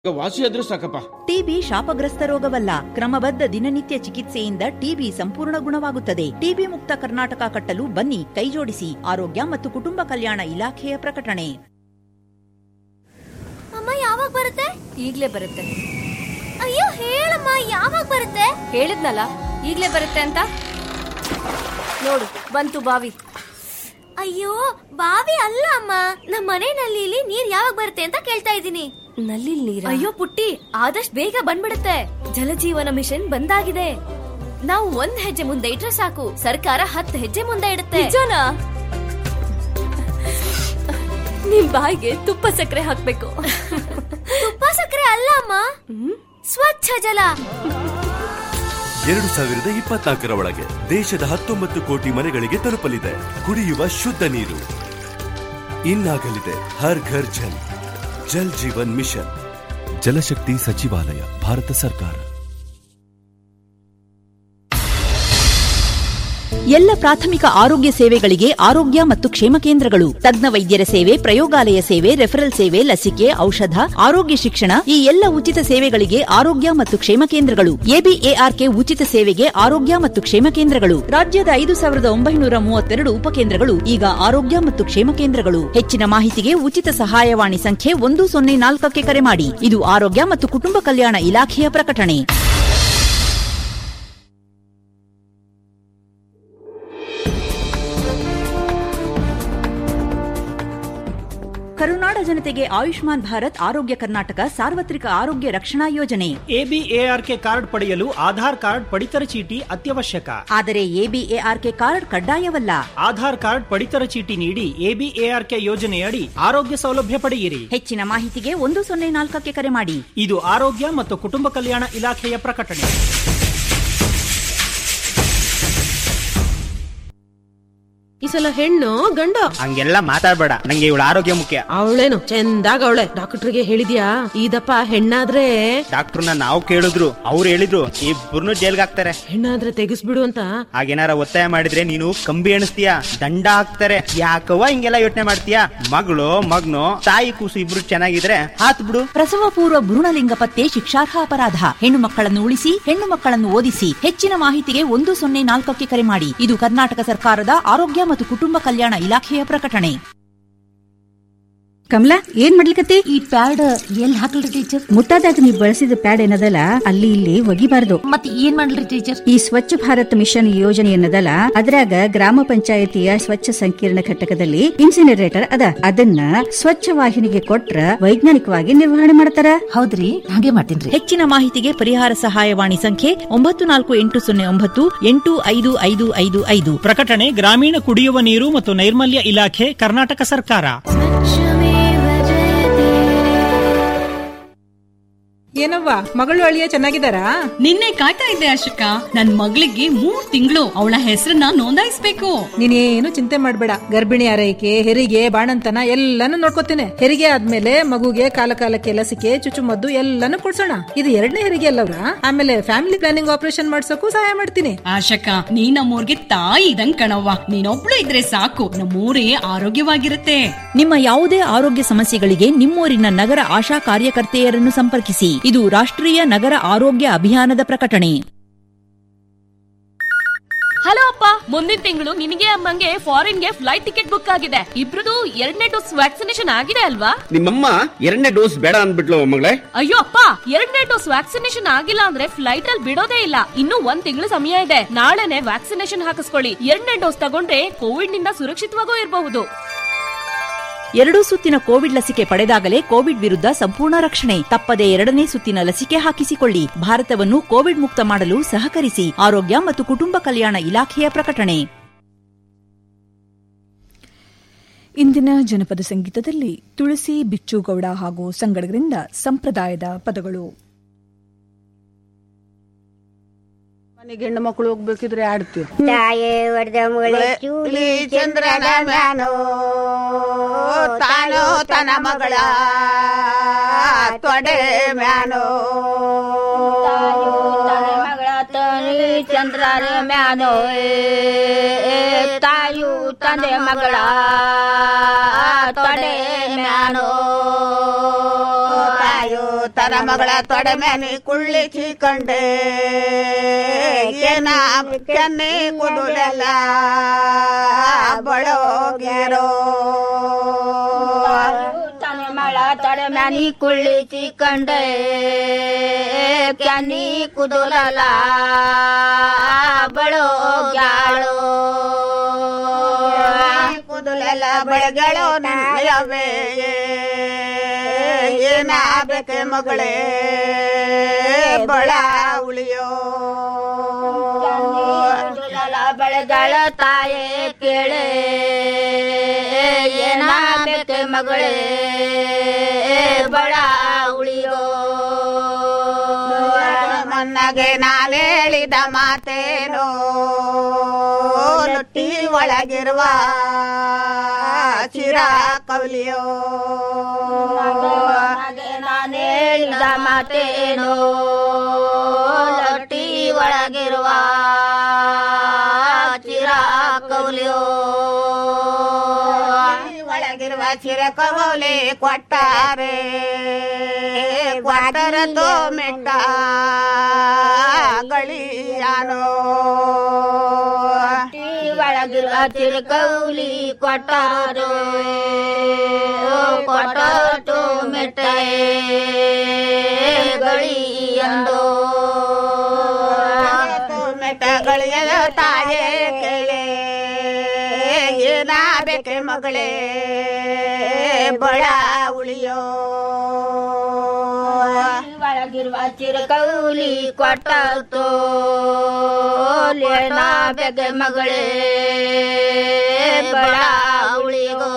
ಈಗ ವಾಸಿ ಆದ್ರೂ ಸಾಕಪ್ಪ ಟಿಬಿ ಶಾಪಗ್ರಸ್ತ ರೋಗವಲ್ಲ ಕ್ರಮಬದ್ಧ ದಿನನಿತ್ಯ ಚಿಕಿತ್ಸೆಯಿಂದ ಟಿಬಿ ಸಂಪೂರ್ಣ ಗುಣವಾಗುತ್ತದೆ ಟಿಬಿ ಮುಕ್ತ ಕರ್ನಾಟಕ ಕಟ್ಟಲು ಬನ್ನಿ ಕೈಜೋಡಿಸಿ ಆರೋಗ್ಯ ಮತ್ತು ಕುಟುಂಬ ಕಲ್ಯಾಣ ಇಲಾಖೆಯ ಪ್ರಕಟಣೆ ಅಮ್ಮ ಯಾವಾಗ ಬರುತ್ತೆ ಈಗ್ಲೇ ಬರುತ್ತೆ ಅಯ್ಯೋ ಹೇಳಮ್ಮ ಯಾವಾಗ ಬರುತ್ತೆ ಹೇಳಿದ್ನಲ್ಲ ಈಗ್ಲೇ ಬರುತ್ತೆ ಅಂತ ನೋಡು ಬಂತು ಬಾವಿ ಅಯ್ಯೋ ಬಾವಿ ಅಲ್ಲ ಅಮ್ಮ ನಮ್ಮ ಮನೆ ನಲ್ಲಿಲಿ ನೀರ್ ಯಾವಾಗ ಬರುತ್ತೆ ಅಂತ ಕೇಳ್ತಾ ಇದ್ದೀನಿ ನಲ್ಲಿ ನೀರ ಅಯ್ಯೋ ಪುಟ್ಟಿ ಆದಷ್ಟು ಬೇಗ ಬಂದ್ಬಿಡುತ್ತೆ ಜಲಜೀವನ ಮಿಷನ್ ಬಂದಾಗಿದೆ ನಾವು ಒಂದ್ ಹೆಜ್ಜೆ ಮುಂದೆ ಇಟ್ರೆ ಸಾಕು ಸರ್ಕಾರ ಹತ್ತು ಹೆಜ್ಜೆ ಮುಂದೆ ಇಡುತ್ತೆ ನಿಜನಾ ನಿಮ್ ಬಾಯಿಗೆ ತುಪ್ಪ ಸಕ್ಕರೆ ಹಾಕ್ಬೇಕು ತುಪ್ಪ ಸಕ್ಕರೆ ಅಲ್ಲ ಅಮ್ಮ ಸ್ವಚ್ಛ ಜಲ ಎರಡು ಸಾವಿರದ ಇಪ್ಪತ್ನಾಲ್ಕರ ಒಳಗೆ ದೇಶದ ಹತ್ತೊಂಬತ್ತು ಕೋಟಿ ಮನೆಗಳಿಗೆ ತಲುಪಲಿದೆ ಕುಡಿಯುವ ಶುದ್ಧ ನೀರು ಇನ್ನಾಗಲಿದೆ ಹರ್ ಘರ್ ಜಲ್ ಜಲ್ ಜೀವನ್ ಮಿಷನ್ ಜಲಶಕ್ತಿ ಸಚಿವಾಲಯ ಭಾರತ ಸರ್ಕಾರ ಎಲ್ಲ ಪ್ರಾಥಮಿಕ ಆರೋಗ್ಯ ಸೇವೆಗಳಿಗೆ ಆರೋಗ್ಯ ಮತ್ತು ಕ್ಷೇಮ ಕೇಂದ್ರಗಳು ತಜ್ಞ ವೈದ್ಯರ ಸೇವೆ ಪ್ರಯೋಗಾಲಯ ಸೇವೆ ರೆಫರಲ್ ಸೇವೆ ಲಸಿಕೆ ಔಷಧ ಆರೋಗ್ಯ ಶಿಕ್ಷಣ ಈ ಎಲ್ಲ ಉಚಿತ ಸೇವೆಗಳಿಗೆ ಆರೋಗ್ಯ ಮತ್ತು ಕ್ಷೇಮ ಕೇಂದ್ರಗಳು ಎಬಿಎಆರ್ಕೆ ಉಚಿತ ಸೇವೆಗೆ ಆರೋಗ್ಯ ಮತ್ತು ಕ್ಷೇಮ ಕೇಂದ್ರಗಳು ರಾಜ್ಯದ ಐದು ಸಾವಿರದ ಒಂಬೈನೂರ ಮೂವತ್ತೆರಡು ಉಪಕೇಂದ್ರಗಳು ಈಗ ಆರೋಗ್ಯ ಮತ್ತು ಕ್ಷೇಮ ಕೇಂದ್ರಗಳು ಹೆಚ್ಚಿನ ಮಾಹಿತಿಗೆ ಉಚಿತ ಸಹಾಯವಾಣಿ ಸಂಖ್ಯೆ ಒಂದು ಸೊನ್ನೆ ನಾಲ್ಕಕ್ಕೆ ಕರೆ ಮಾಡಿ ಇದು ಆರೋಗ್ಯ ಮತ್ತು ಕುಟುಂಬ ಕಲ್ಯಾಣ ಇಲಾಖೆಯ ಪ್ರಕಟಣೆ ಕರುನಾಡ ಜನತೆಗೆ ಆಯುಷ್ಮಾನ್ ಭಾರತ್ ಆರೋಗ್ಯ ಕರ್ನಾಟಕ ಸಾರ್ವತ್ರಿಕ ಆರೋಗ್ಯ ರಕ್ಷಣಾ ಯೋಜನೆ ಎಬಿಎಆರ್ಕೆ ಕಾರ್ಡ್ ಪಡೆಯಲು ಆಧಾರ್ ಕಾರ್ಡ್ ಪಡಿತರ ಚೀಟಿ ಅತ್ಯವಶ್ಯಕ ಆದರೆ ಎಬಿಎಆರ್ಕೆ ಕಾರ್ಡ್ ಕಡ್ಡಾಯವಲ್ಲ ಆಧಾರ್ ಕಾರ್ಡ್ ಪಡಿತರ ಚೀಟಿ ನೀಡಿ ಎಬಿಎಆರ್ಕೆ ಯೋಜನೆಯಡಿ ಆರೋಗ್ಯ ಸೌಲಭ್ಯ ಪಡೆಯಿರಿ ಹೆಚ್ಚಿನ ಮಾಹಿತಿಗೆ ಒಂದು ಸೊನ್ನೆ ನಾಲ್ಕಕ್ಕೆ ಕರೆ ಮಾಡಿ ಇದು ಆರೋಗ್ಯ ಮತ್ತು ಕುಟುಂಬ ಕಲ್ಯಾಣ ಇಲಾಖೆಯ ಪ್ರಕಟಣೆ ಈ ಸಲ ಹೆಣ್ಣು ಗಂಡ ಹಂಗೆಲ್ಲ ಮಾತಾಡ್ಬೇಡ ನಂಗೆ ಇವಳ ಆರೋಗ್ಯ ಮುಖ್ಯ ಅವಳೇನು ಚಂದಾಗ ಅವಳೆ ಡಾಕ್ಟರ್ಗೆ ಹೇಳಿದ್ಯಾ ಇದಪ್ಪ ಹೆಣ್ಣಾದ್ರೆ ಡಾಕ್ಟರ್ನ ನಾವು ಕೇಳಿದ್ರು ಅವ್ರು ಹೇಳಿದ್ರು ಇಬ್ಬರನ್ನು ಜೈಲ್ಗೆ ಹಾಕ್ತಾರೆ ಹೆಣ್ಣಾದ್ರೆ ತೆಗಿಸ್ಬಿಡು ಅಂತ ಹಾಗೇನಾರ ಒತ್ತಾಯ ಮಾಡಿದ್ರೆ ನೀನು ಕಂಬಿ ಎಣಿಸ್ತೀಯ ದಂಡ ಹಾಕ್ತಾರೆ ಯಾಕವ್ವ ಹಿಂಗೆಲ್ಲ ಯೋಚನೆ ಮಾಡ್ತೀಯ ಮಗಳು ಮಗ್ನು ತಾಯಿ ಕೂಸು ಇಬ್ರು ಚೆನ್ನಾಗಿದ್ರೆ ಹಾತ್ ಬಿಡು ಪ್ರಸವ ಪೂರ್ವ ಭ್ರೂಣಲಿಂಗ ಪತ್ತೆ ಶಿಕ್ಷಾರ್ಹ ಅಪರಾಧ ಹೆಣ್ಣು ಮಕ್ಕಳನ್ನು ಉಳಿಸಿ ಹೆಣ್ಣು ಮಕ್ಕಳನ್ನು ಓದಿಸಿ ಹೆಚ್ಚಿನ ಮಾಹಿತಿಗೆ ಒಂದು ಸೊನ್ನೆ ನಾಲ್ಕಕ್ಕೆ ಕರೆ ಮಾಡಿ ಇದು ಕರ್ನಾಟಕ ಸರ್ಕಾರದ ಆರೋಗ್ಯ ಮತ್ತು ಕುಟುಂಬ ಕಲ್ಯಾಣ ಇಲಾಖೆಯ ಪ್ರಕಟಣೆ ಕಮಲಾ ಏನ್ ಮಾಡ್ಲಿಕತ್ತಿ ಈ ಪ್ಯಾಡ್ ಎಲ್ಲಿ ಹಾಕಲ್ರಿ ಟೀಚರ್ ಮುಟ್ಟಾದಾಗ ನೀವು ಬಳಸಿದ ಪ್ಯಾಡ್ ಏನದಲ್ಲ ಅಲ್ಲಿ ಇಲ್ಲಿ ಒಗಿಬಾರ್ದು ಮತ್ತೆ ಏನ್ ಮಾಡ್ಲಿ ಟೀಚರ್ ಈ ಸ್ವಚ್ಛ ಭಾರತ್ ಮಿಷನ್ ಯೋಜನೆ ಏನದಲ್ಲ ಅದ್ರಾಗ ಗ್ರಾಮ ಪಂಚಾಯತಿಯ ಸ್ವಚ್ಛ ಸಂಕೀರ್ಣ ಘಟಕದಲ್ಲಿ ಇನ್ಸಿನರೇಟರ್ ಅದ ಅದನ್ನ ಸ್ವಚ್ಛ ವಾಹಿನಿಗೆ ಕೊಟ್ರ ವೈಜ್ಞಾನಿಕವಾಗಿ ನಿರ್ವಹಣೆ ಮಾಡ್ತಾರ ಹೌದ್ರಿ ಹಾಗೆ ಮಾಡ್ತೀನ್ರಿ ಹೆಚ್ಚಿನ ಮಾಹಿತಿಗೆ ಪರಿಹಾರ ಸಹಾಯವಾಣಿ ಸಂಖ್ಯೆ ಒಂಬತ್ತು ನಾಲ್ಕು ಎಂಟು ಸೊನ್ನೆ ಒಂಬತ್ತು ಎಂಟು ಐದು ಐದು ಐದು ಐದು ಪ್ರಕಟಣೆ ಗ್ರಾಮೀಣ ಕುಡಿಯುವ ನೀರು ಮತ್ತು ನೈರ್ಮಲ್ಯ ಇಲಾಖೆ ಕರ್ನಾಟಕ ಸರ್ಕಾರ ಏನವ್ವ ಮಗಳು ಅಳಿಯ ಚೆನ್ನಾಗಿದ್ದಾರಾ ನಿನ್ನೆ ಕಾಯ್ತಾ ಇದ್ದೆ ಅಶೋಕ ನನ್ ಮಗಳಿಗೆ ಮೂರ್ ತಿಂಗಳು ಅವಳ ಹೆಸರನ್ನ ನೋಂದಾಯಿಸ್ಬೇಕು ನೀನೇನು ಚಿಂತೆ ಮಾಡ್ಬೇಡ ಗರ್ಭಿಣಿ ಆರೈಕೆ ಹೆರಿಗೆ ಬಾಣಂತನ ಎಲ್ಲಾನು ನೋಡ್ಕೋತೇನೆ ಹೆರಿಗೆ ಆದ್ಮೇಲೆ ಮಗುಗೆ ಕಾಲ ಕಾಲಕ್ಕೆ ಲಸಿಕೆ ಚುಚ್ಚುಮದ್ದು ಎಲ್ಲಾನು ಕೊಡ್ಸೋಣ ಇದು ಎರಡನೇ ಹೆರಿಗೆ ಅಲ್ಲವ್ರ ಆಮೇಲೆ ಫ್ಯಾಮಿಲಿ ಪ್ಲಾನಿಂಗ್ ಆಪರೇಷನ್ ಮಾಡ್ಸೋಕು ಸಹಾಯ ಮಾಡ್ತೀನಿ ಆಶಕ ನೀ ನಮ್ಮೂರ್ಗೆ ತಾಯಿ ಇದಂಗ್ ಕಣವ್ವ ನೀನೊಬ್ಳು ಇದ್ರೆ ಸಾಕು ನಮ್ಮೂರೇ ಆರೋಗ್ಯವಾಗಿರುತ್ತೆ ನಿಮ್ಮ ಯಾವುದೇ ಆರೋಗ್ಯ ಸಮಸ್ಯೆಗಳಿಗೆ ನಿಮ್ಮೂರಿನ ನಗರ ಆಶಾ ಕಾರ್ಯಕರ್ತೆಯರನ್ನು ಸಂಪರ್ಕಿಸಿ ಇದು ರಾಷ್ಟ್ರೀಯ ನಗರ ಆರೋಗ್ಯ ಅಭಿಯಾನದ ಪ್ರಕಟಣೆ ಹಲೋ ಅಪ್ಪ ಮುಂದಿನ ತಿಂಗಳು ನಿನಗೆ ಅಮ್ಮಂಗೆ ಫಾರಿನ್ಗೆ ಫ್ಲೈಟ್ ಟಿಕೆಟ್ ಬುಕ್ ಆಗಿದೆ ಇಬ್ರದು ಎರಡನೇ ಡೋಸ್ ವ್ಯಾಕ್ಸಿನೇಷನ್ ಆಗಿದೆ ಅಲ್ವಾ ನಿಮ್ಮಮ್ಮ ಎರಡನೇ ಡೋಸ್ ಬೇಡ ಅಂದ್ಬಿಟ್ಲು ಮಗಳೇ ಅಯ್ಯೋ ಅಪ್ಪ ಎರಡನೇ ಡೋಸ್ ವ್ಯಾಕ್ಸಿನೇಷನ್ ಆಗಿಲ್ಲ ಅಂದ್ರೆ ಫ್ಲೈಟ್ ಅಲ್ಲಿ ಬಿಡೋದೇ ಇಲ್ಲ ಇನ್ನು ಒಂದ್ ತಿಂಗಳು ಸಮಯ ಇದೆ ನಾಳೆನೆ ವ್ಯಾಕ್ಸಿನೇಷನ್ ಹಾಕಿಸ್ಕೊಳ್ಳಿ ಎರಡನೇ ಡೋಸ್ ತಗೊಂಡ್ರೆ ಕೋವಿಡ್ ನಿಂದ ಸುರಕ್ಷಿತವಾಗೂ ಇರಬಹುದು ಎರಡೂ ಸುತ್ತಿನ ಕೋವಿಡ್ ಲಸಿಕೆ ಪಡೆದಾಗಲೇ ಕೋವಿಡ್ ವಿರುದ್ಧ ಸಂಪೂರ್ಣ ರಕ್ಷಣೆ ತಪ್ಪದೆ ಎರಡನೇ ಸುತ್ತಿನ ಲಸಿಕೆ ಹಾಕಿಸಿಕೊಳ್ಳಿ ಭಾರತವನ್ನು ಕೋವಿಡ್ ಮುಕ್ತ ಮಾಡಲು ಸಹಕರಿಸಿ ಆರೋಗ್ಯ ಮತ್ತು ಕುಟುಂಬ ಕಲ್ಯಾಣ ಇಲಾಖೆಯ ಪ್ರಕಟಣೆ ಇಂದಿನ ಜನಪದ ಸಂಗೀತದಲ್ಲಿ ತುಳಸಿ ಬಿಚ್ಚುಗೌಡ ಹಾಗೂ ಸಂಗಡಗರಿಂದ ಸಂಪ್ರದಾಯದ ಪದಗಳು ಮನೆಗೆ ಹೆಣ್ಣು ಮಕ್ಕಳು ಹೋಗ್ಬೇಕಿದ್ರೆ ಆಡ್ತೀವಿ ತಾಯೇ ಒಡೆದ ಮಗಳೇ ಚೂಲಿ ಚಂದ್ರನ ಮ್ಯಾನೋ ತಾನೋ ತನ ಮಗಳ ತೊಡೆ ಮ್ಯಾನೋ ಮಗಳ ತನಿ ಚಂದ್ರನ ಮ್ಯಾನೋ ತಾಯು ತಂದೆ ಮಗಳ ತೊಡೆ ಮ್ಯಾನೋ ತಾಯು ತನ ಮಗಳ ತೊಡೆ ಮ್ಯಾನಿ ಕುಳ್ಳಿಸಿ ಕಂಡೆ ಏನ ಕೆನ್ನೆ ಕುದುರೆಲ್ಲ ಬಳೋಗ್ಯಾರೋ ತನೆ ಮಳ ತಡೆ ಮ್ಯಾನಿ ಕುಳ್ಳಿಸಿ ಕಂಡೆ ಕ್ಯಾನಿ ಕುದುರಲ ಬಳೋ ಗ್ಯಾಳೋ ಕುದುಲೆಲ್ಲ ಬೆಳಗಳು ನನ್ನಯವೇ ಏನಾಗಬೇಕೆ ಮಗಳೇ ಬಳ ಉಳಿಯೋ ಕುದುರಲ ಬೆಳಗಳ ತಾಯೇ ಕೇಳೆ ಏನಾಗಬೇಕೆ ಮಗಳೇ ಬಳ ಉಳಿಯೋ ಮನ್ನಗೆ ನಾನು ಹೇಳಿದ ಮಾತೇನೋ ಲೊಟ್ಟಿ ಒಳಗಿರುವ ಚಿರ ಕವಲಿಯೋ ನಾನು ಹೇಳಿದ ಮಾತೇನೋ ಲೊಟ್ಟಿ ಒಳಗಿರುವ ಚಿರ ಕೌಲಿಯೋ ಒಳಗಿರುವ ಚಿರ ಕವಲಿ ಕೊಟ್ಟಾರೆ ಕ್ವಾಟರ ತೋ ಮೆಟ್ಟ ಗಳಿಯಾನೋ ಒಳಗಿರುವ ಚಿರಕೌಲಿ ಕೊಟ್ಟಾರೋ ಕೊಟ್ಟು ಮೆಟ್ಟೆ ಗಳಿಯಂದೋ ಮೆಟ್ಟಗಳಿಯದ ತಾಯೇ ಕೇಳೆ ಏನಾಗಬೇಕೆ ಮಗಳೇ ಬಳ ಉಳಿಯೋ ಒಳಗಿರುವ ಚಿರಕೌಲಿ ಕೊಟ್ಟೋ ಲೇನ ಬೆಗೆ ಮಗಳೇ ಬಳ ಉಳಿಗೋ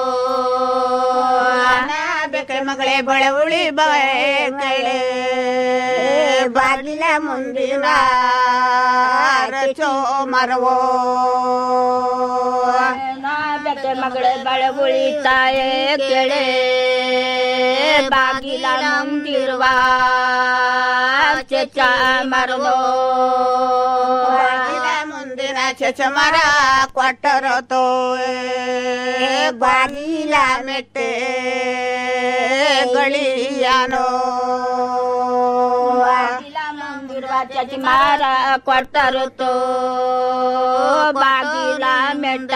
ಬೇಕೆ ಮಗಳೇ ಬಳ ಉಳಿ ಬೇಕಳೆ ಬಾಗಿಲ ಮುಂದಿನ ರಚೋ ಮರವೋ ಬೆಗೆ ಮಗಳೇ ಬಳ ಉಳಿತಾಯೇ ಕೇಳೆ ಬಾಗಿಲ ಮುಂದಿರುವ ಚೆಚ್ಚ ಮರವೋ ಬಾಗಿಲ ಮುಂದಿನ ಚಚ ಮರ ಕೊಟ್ಟರೋ ತೋ ಬಾಗಿಲ ಮೆಟ್ಟೆ ಗಳಿಯಾನೋ ಬಾಗಿಲ ಮುಂದಿರುವ ಚಚ ಮರ ಕೊಟ್ಟರು ತೋ ಬಾಗಿಲ ಮೆಟ್ಟ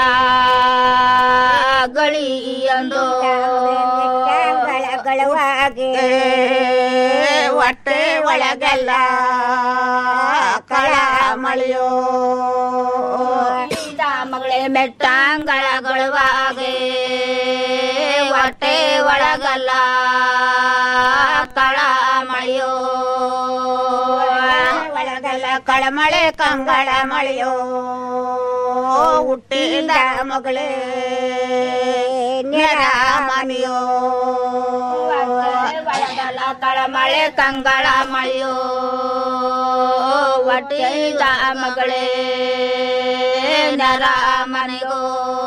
ಗಳಿಯಂದೋ ಗಳಗಳವಾಗೆ ಹೊಟ್ಟೆ ಒಳಗೆಲ್ಲ ಕಳ ಮಳೆಯೋ ಮಗಳೇ ಮೆಟ್ಟಂಗಳಗೊಳುವಾಗೆ ಹೊಟ್ಟೆ ಒಳಗಲ್ಲ ಕಳ ಮಳೆಯೋ ಒಳಗೆಲ್ಲ ಕಳಮಳೆ ಕಂಗಳ ಮಳೆಯೋ ಹುಟ್ಟಿದ ಮಗಳೇ ನೆರ ಮನೆಯೋ ಒಳಗಲ್ಲ ಕಳಮಳೆ ಕಂಗಳ ಮಳೆಯೋ ಹೊಟ್ಟಿದ ಮಗಳೇ ನರ ಮನೆಗೋ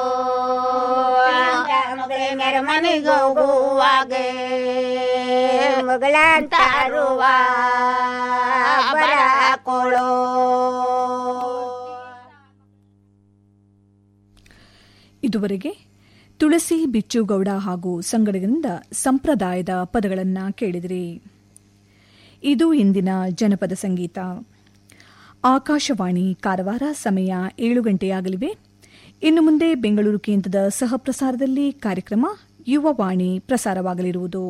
ಮಗಳೇ ನೆರ ಮನೆಗೆ ಹೋಗುವಾಗೆ ಮಗಳಂತಾರುವ ಬರಕೋಳೋ ಇದುವರೆಗೆ ತುಳಸಿ ಬಿಚ್ಚುಗೌಡ ಹಾಗೂ ಸಂಗಡದಿಂದ ಸಂಪ್ರದಾಯದ ಪದಗಳನ್ನ ಕೇಳಿದಿರಿ ಇದು ಇಂದಿನ ಜನಪದ ಸಂಗೀತ ಆಕಾಶವಾಣಿ ಕಾರವಾರ ಸಮಯ ಏಳು ಗಂಟೆಯಾಗಲಿವೆ ಇನ್ನು ಮುಂದೆ ಬೆಂಗಳೂರು ಕೇಂದ್ರದ ಸಹಪ್ರಸಾರದಲ್ಲಿ ಕಾರ್ಯಕ್ರಮ ಯುವವಾಣಿ ಪ್ರಸಾರವಾಗಲಿರುವುದು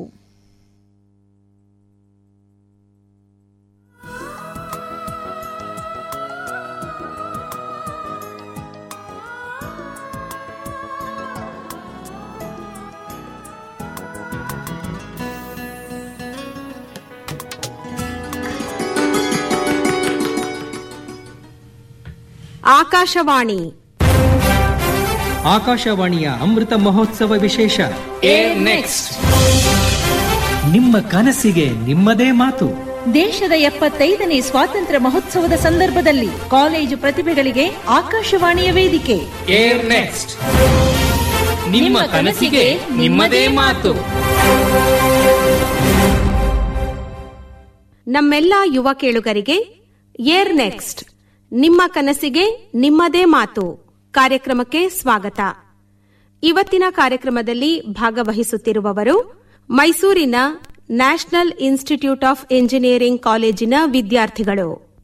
ಆಕಾಶವಾಣಿ ಆಕಾಶವಾಣಿಯ ಅಮೃತ ಮಹೋತ್ಸವ ವಿಶೇಷ ಏರ್ ನೆಕ್ಸ್ಟ್ ನಿಮ್ಮ ಕನಸಿಗೆ ನಿಮ್ಮದೇ ಮಾತು ದೇಶದ ಎಪ್ಪತ್ತೈದನೇ ಸ್ವಾತಂತ್ರ್ಯ ಮಹೋತ್ಸವದ ಸಂದರ್ಭದಲ್ಲಿ ಕಾಲೇಜು ಪ್ರತಿಭೆಗಳಿಗೆ ಆಕಾಶವಾಣಿಯ ವೇದಿಕೆ ಏರ್ ನೆಕ್ಸ್ಟ್ ನಿಮ್ಮ ಕನಸಿಗೆ ನಿಮ್ಮದೇ ಮಾತು ನಮ್ಮೆಲ್ಲ ಯುವ ಕೇಳುಗರಿಗೆ ಏರ್ ನೆಕ್ಸ್ಟ್ ನಿಮ್ಮ ಕನಸಿಗೆ ನಿಮ್ಮದೇ ಮಾತು ಕಾರ್ಯಕ್ರಮಕ್ಕೆ ಸ್ವಾಗತ ಇವತ್ತಿನ ಕಾರ್ಯಕ್ರಮದಲ್ಲಿ ಭಾಗವಹಿಸುತ್ತಿರುವವರು ಮೈಸೂರಿನ ನ್ಯಾಷನಲ್ ಇನ್ಸ್ಟಿಟ್ಯೂಟ್ ಆಫ್ ಎಂಜಿನಿಯರಿಂಗ್ ಕಾಲೇಜಿನ ವಿದ್ಯಾರ್ಥಿಗಳು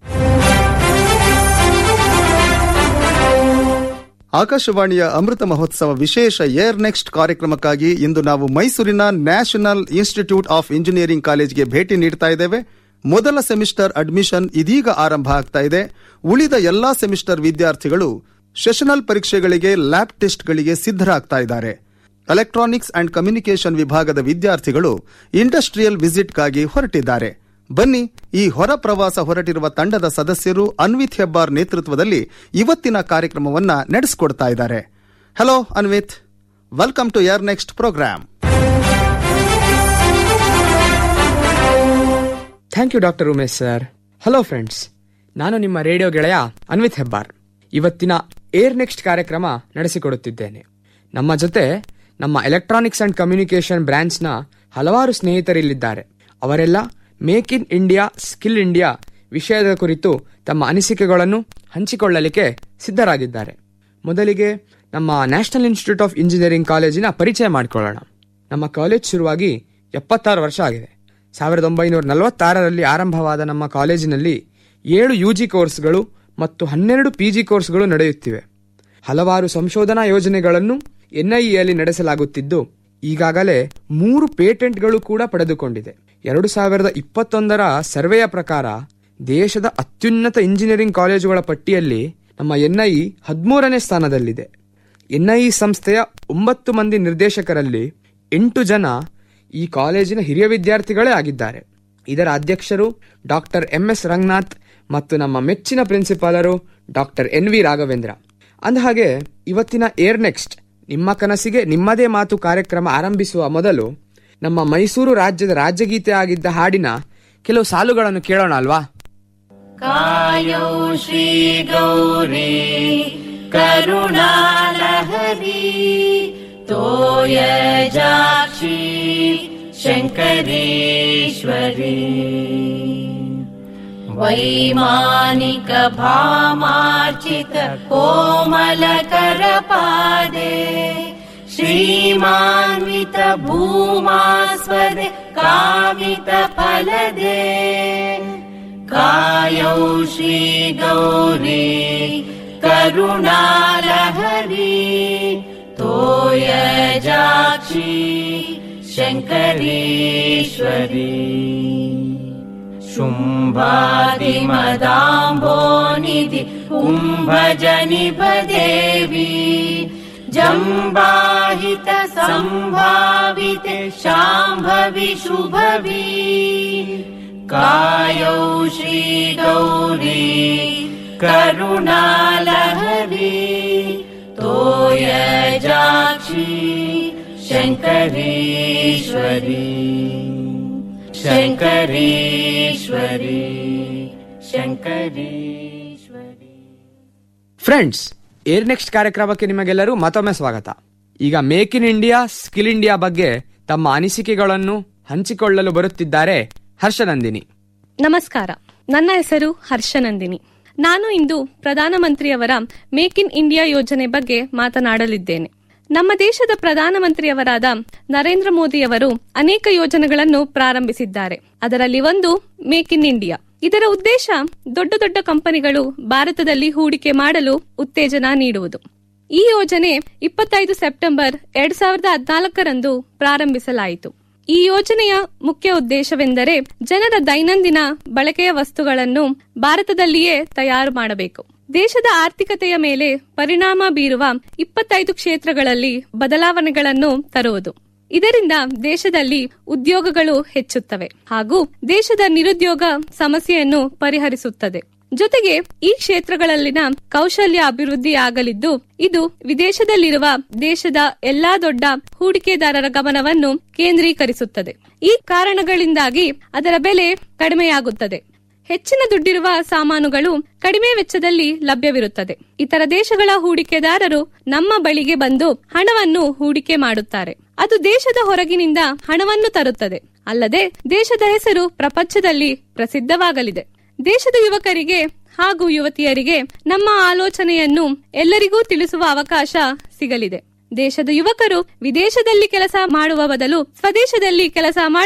ಆಕಾಶವಾಣಿಯ ಅಮೃತ ಮಹೋತ್ಸವ ವಿಶೇಷ ಏರ್ ನೆಕ್ಸ್ಟ್ ಕಾರ್ಯಕ್ರಮಕ್ಕಾಗಿ ಇಂದು ನಾವು ಮೈಸೂರಿನ ನ್ಯಾಷನಲ್ ಇನ್ಸ್ಟಿಟ್ಯೂಟ್ ಆಫ್ ಇಂಜಿನಿಯರಿಂಗ್ ಕಾಲೇಜ್ಗೆ ಭೇಟಿ ನೀಡ್ತಾ ಇದ್ದೇವೆ ಮೊದಲ ಸೆಮಿಸ್ಟರ್ ಅಡ್ಮಿಷನ್ ಇದೀಗ ಆರಂಭ ಆಗ್ತಾ ಇದೆ ಉಳಿದ ಎಲ್ಲಾ ಸೆಮಿಸ್ಟರ್ ವಿದ್ಯಾರ್ಥಿಗಳು ಸೆಷನಲ್ ಪರೀಕ್ಷೆಗಳಿಗೆ ಲ್ಯಾಬ್ ಟೆಸ್ಟ್ಗಳಿಗೆ ಸಿದ್ಧರಾಗ್ತಾ ಇದ್ದಾರೆ ಎಲೆಕ್ಟ್ರಾನಿಕ್ಸ್ ಅಂಡ್ ಕಮ್ಯುನಿಕೇಷನ್ ವಿಭಾಗದ ವಿದ್ಯಾರ್ಥಿಗಳು ಇಂಡಸ್ಟ್ರಿಯಲ್ ವಿಸಿಟ್ಗಾಗಿ ಹೊರಟಿದ್ದಾರೆ ಬನ್ನಿ ಈ ಹೊರ ಪ್ರವಾಸ ಹೊರಟಿರುವ ತಂಡದ ಸದಸ್ಯರು ಅನ್ವಿತ್ ಹೆಬ್ಬಾರ್ ನೇತೃತ್ವದಲ್ಲಿ ಇವತ್ತಿನ ಕಾರ್ಯಕ್ರಮವನ್ನ ನಡೆಸಿಕೊಡ್ತಾ ಇದ್ದಾರೆ hello Anvith welcome to your next programme thank you doctor Umesh sir hello friends ನಾನು ನಿಮ್ಮ ರೇಡಿಯೋ ಗೆಳೆಯ ಅನ್ವಿತ್ ಹೆಬ್ಬಾರ್ ಇವತ್ತಿನ ಏರ್ ನೆಕ್ಸ್ಟ್ ಕಾರ್ಯಕ್ರಮ ನಡೆಸಿಕೊಡುತ್ತಿದ್ದೇನೆ ನಮ್ಮ ಜೊತೆ ನಮ್ಮ ಎಲೆಕ್ಟ್ರಾನಿಕ್ಸ್ ಅಂಡ್ ಕಮ್ಯುನಿಕೇಷನ್ ಬ್ರಾಂಚ್ನ ಹಲವಾರು ಸ್ನೇಹಿತರಿಲ್ಲಿದ್ದಾರೆ ಅವರೆಲ್ಲ make in India skill India ವಿಷಯದ ಕುರಿತು ತಮ್ಮ ಅನಿಸಿಕೆಗಳನ್ನು ಹಂಚಿಕೊಳ್ಳಲಿಕ್ಕೆ ಸಿದ್ಧರಾಗಿದ್ದಾರೆ ಮೊದಲಿಗೆ ನಮ್ಮ ನ್ಯಾಷನಲ್ ಇನ್ಸ್ಟಿಟ್ಯೂಟ್ ಆಫ್ ಇಂಜಿನಿಯರಿಂಗ್ ಕಾಲೇಜಿನ ಪರಿಚಯ ಮಾಡಿಕೊಳ್ಳೋಣ ನಮ್ಮ ಕಾಲೇಜ್ ಶುರುವಾಗಿ ಎಪ್ಪತ್ತಾರು ವರ್ಷ ಆಗಿದೆ ಸಾವಿರದ ಒಂಬೈನೂರ ನಲವತ್ತಾರರಲ್ಲಿ ಆರಂಭವಾದ ನಮ್ಮ ಕಾಲೇಜಿನಲ್ಲಿ ಏಳು ಯುಜಿ ಕೋರ್ಸ್ಗಳು ಮತ್ತು ಹನ್ನೆರಡು ಪಿಜಿ ಕೋರ್ಸ್ಗಳು ನಡೆಯುತ್ತಿವೆ ಹಲವಾರು ಸಂಶೋಧನಾ ಯೋಜನೆಗಳನ್ನು ಎನ್ಐಇಯಲ್ಲಿ ನಡೆಸಲಾಗುತ್ತಿದ್ದು ಈಗಾಗಲೇ ಮೂರು ಪೇಟೆಂಟ್ಗಳು ಕೂಡ ಪಡೆದುಕೊಂಡಿದೆ ಎರಡು ಸಾವಿರದ ಇಪ್ಪತ್ತೊಂದರ ಸರ್ವೆಯ ಪ್ರಕಾರ ದೇಶದ ಅತ್ಯುನ್ನತ ಇಂಜಿನಿಯರಿಂಗ್ ಕಾಲೇಜುಗಳ ಪಟ್ಟಿಯಲ್ಲಿ ನಮ್ಮ ಎನ್ಐಇ ಹದಿಮೂರನೇ ಸ್ಥಾನದಲ್ಲಿದೆ ಎನ್ಐಇ ಸಂಸ್ಥೆಯ ಒಂಬತ್ತು ಮಂದಿ ನಿರ್ದೇಶಕರಲ್ಲಿ ಎಂಟು ಜನ ಈ ಕಾಲೇಜಿನ ಹಿರಿಯ ವಿದ್ಯಾರ್ಥಿಗಳೇ ಆಗಿದ್ದಾರೆ ಇದರ ಅಧ್ಯಕ್ಷರು ಡಾಕ್ಟರ್ ಎಂ ಎಸ್ ರಂಗನಾಥ್ ಮತ್ತು ನಮ್ಮ ಮೆಚ್ಚಿನ ಪ್ರಿನ್ಸಿಪಾಲರು ಡಾಕ್ಟರ್ ಎನ್ ವಿ ರಾಘವೇಂದ್ರ ಅಂದಹಾಗೆ ಇವತ್ತಿನ ಏರ್ ನೆಕ್ಸ್ಟ್ ನಿಮ್ಮ ಕನಸಿಗೆ ನಿಮ್ಮದೇ ಮಾತು ಕಾರ್ಯಕ್ರಮ ಆರಂಭಿಸುವ ಮೊದಲು ನಮ್ಮ ಮೈಸೂರು ರಾಜ್ಯದ ರಾಜ್ಯಗೀತೆ ಆಗಿದ್ದ ಹಾಡಿನ ಕೆಲವು ಸಾಲುಗಳನ್ನು ಕೇಳೋಣ ಅಲ್ವಾ कायौ श्रीगौरी करुणालहरी तोयजाक्षी शङ्करेश्वरी वैमानिकभामार्चित कोमलकरपादे श्रीमान्वित भूमास्वदे कामितफलदे कायौ श्रीगौरी करुणालहरी तोयजाक्षी शङ्करेश्वरी शुम्भादिमदाम्भोनिधि कुम्भजनिभदेवी जम्बाहित सम्भाविते शाम्भवि शुभवी कायौ श्रीगौरी करुणालहरी तोयजाक्षी शङ्करेश्वरी शङ्करेश्वरी शङ्करेश्वरी ಫ್ರೆಂಡ್ಸ್ ಏರ್ ನೆಕ್ಸ್ಟ್ ಕಾರ್ಯಕ್ರಮಕ್ಕೆ ನಿಮಗೆಲ್ಲರೂ ಮತ್ತೊಮ್ಮೆ ಸ್ವಾಗತ ಈಗ make in India skill India ಬಗ್ಗೆ ತಮ್ಮ ಅನಿಸಿಕೆಗಳನ್ನು ಹಂಚಿಕೊಳ್ಳಲು ಬರುತ್ತಿದ್ದಾರೆ ಹರ್ಷನಂದಿನಿ ನಮಸ್ಕಾರ ನನ್ನ ಹೆಸರು ಹರ್ಷನಂದಿನಿ ನಾನು ಇಂದು ಪ್ರಧಾನಮಂತ್ರಿಯವರ ಮೇಕ್ ಇನ್ ಇಂಡಿಯಾ ಯೋಜನೆ ಬಗ್ಗೆ ಮಾತನಾಡಲಿದ್ದೇನೆ ನಮ್ಮ ದೇಶದ ಪ್ರಧಾನಮಂತ್ರಿಯವರಾದ ನರೇಂದ್ರ ಮೋದಿಯವರು ಅನೇಕ ಯೋಜನೆಗಳನ್ನು ಪ್ರಾರಂಭಿಸಿದ್ದಾರೆ ಅದರಲ್ಲಿ ಒಂದು ಮೇಕ್ ಇನ್ ಇಂಡಿಯಾ ಇದರ ಉದ್ದೇಶ ದೊಡ್ಡ ದೊಡ್ಡ ಕಂಪನಿಗಳು ಭಾರತದಲ್ಲಿ ಹೂಡಿಕೆ ಮಾಡಲು ಉತ್ತೇಜನ ನೀಡುವುದು ಈ ಯೋಜನೆ ಇಪ್ಪತ್ತೈದು ಸೆಪ್ಟೆಂಬರ್ ಎರಡ್ ಸಾವಿರದ ಹದಿನಾಲ್ಕರಂದು ಪ್ರಾರಂಭಿಸಲಾಯಿತು ಈ ಯೋಜನೆಯ ಮುಖ್ಯ ಉದ್ದೇಶವೆಂದರೆ ಜನರ ದೈನಂದಿನ ಬಳಕೆಯ ವಸ್ತುಗಳನ್ನು ಭಾರತದಲ್ಲಿಯೇ ತಯಾರು ಮಾಡಬೇಕು ದೇಶದ ಆರ್ಥಿಕತೆಯ ಮೇಲೆ ಪರಿಣಾಮ ಬೀರುವ ಇಪ್ಪತ್ತೈದು ಕ್ಷೇತ್ರಗಳಲ್ಲಿ ಬದಲಾವಣೆಗಳನ್ನು ತರುವುದು ಇದರಿಂದ ದೇಶದಲ್ಲಿ ಉದ್ಯೋಗಗಳು ಹೆಚ್ಚುತ್ತವೆ ಹಾಗೂ ದೇಶದ ನಿರುದ್ಯೋಗ ಸಮಸ್ಯೆಯನ್ನು ಪರಿಹರಿಸುತ್ತದೆ ಜೊತೆಗೆ ಈ ಕ್ಷೇತ್ರಗಳಲ್ಲಿನ ಕೌಶಲ್ಯ ಅಭಿವೃದ್ಧಿ ಆಗಲಿದ್ದು ಇದು ವಿದೇಶದಲ್ಲಿರುವ ದೇಶದ ಎಲ್ಲಾ ದೊಡ್ಡ ಹೂಡಿಕೆದಾರರ ಗಮನವನ್ನು ಕೇಂದ್ರೀಕರಿಸುತ್ತದೆ ಈ ಕಾರಣಗಳಿಂದಾಗಿ ಅದರ ಬೆಲೆ ಕಡಿಮೆಯಾಗುತ್ತದೆ ಹೆಚ್ಚಿನ ದುಡ್ಡಿರುವ ಸಾಮಾನುಗಳು ಕಡಿಮೆ ವೆಚ್ಚದಲ್ಲಿ ಲಭ್ಯವಿರುತ್ತದೆ ಇತರ ದೇಶಗಳ ಹೂಡಿಕೆದಾರರು ನಮ್ಮ ಬಳಿಗೆ ಬಂದು ಹಣವನ್ನು ಹೂಡಿಕೆ ಮಾಡುತ್ತಾರೆ ಅದು ದೇಶದ ಹೊರಗಿನಿಂದ ಹಣವನ್ನು ತರುತ್ತದೆ ಅಲ್ಲದೆ ದೇಶದ ಹೆಸರು ಪ್ರಪಂಚದಲ್ಲಿ ಪ್ರಸಿದ್ಧವಾಗಲಿದೆ ದೇಶದ ಯುವಕರಿಗೆ ಹಾಗೂ ಯುವತಿಯರಿಗೆ ನಮ್ಮ ಆಲೋಚನೆಯನ್ನು ಎಲ್ಲರಿಗೂ ತಿಳಿಸುವ ಅವಕಾಶ ಸಿಗಲಿದೆ ದೇಶದ ಯುವಕರು ವಿದೇಶದಲ್ಲಿ ಕೆಲಸ ಮಾಡುವ ಬದಲು ಸ್ವದೇಶದಲ್ಲಿ ಕೆಲಸ ಮಾಡಲು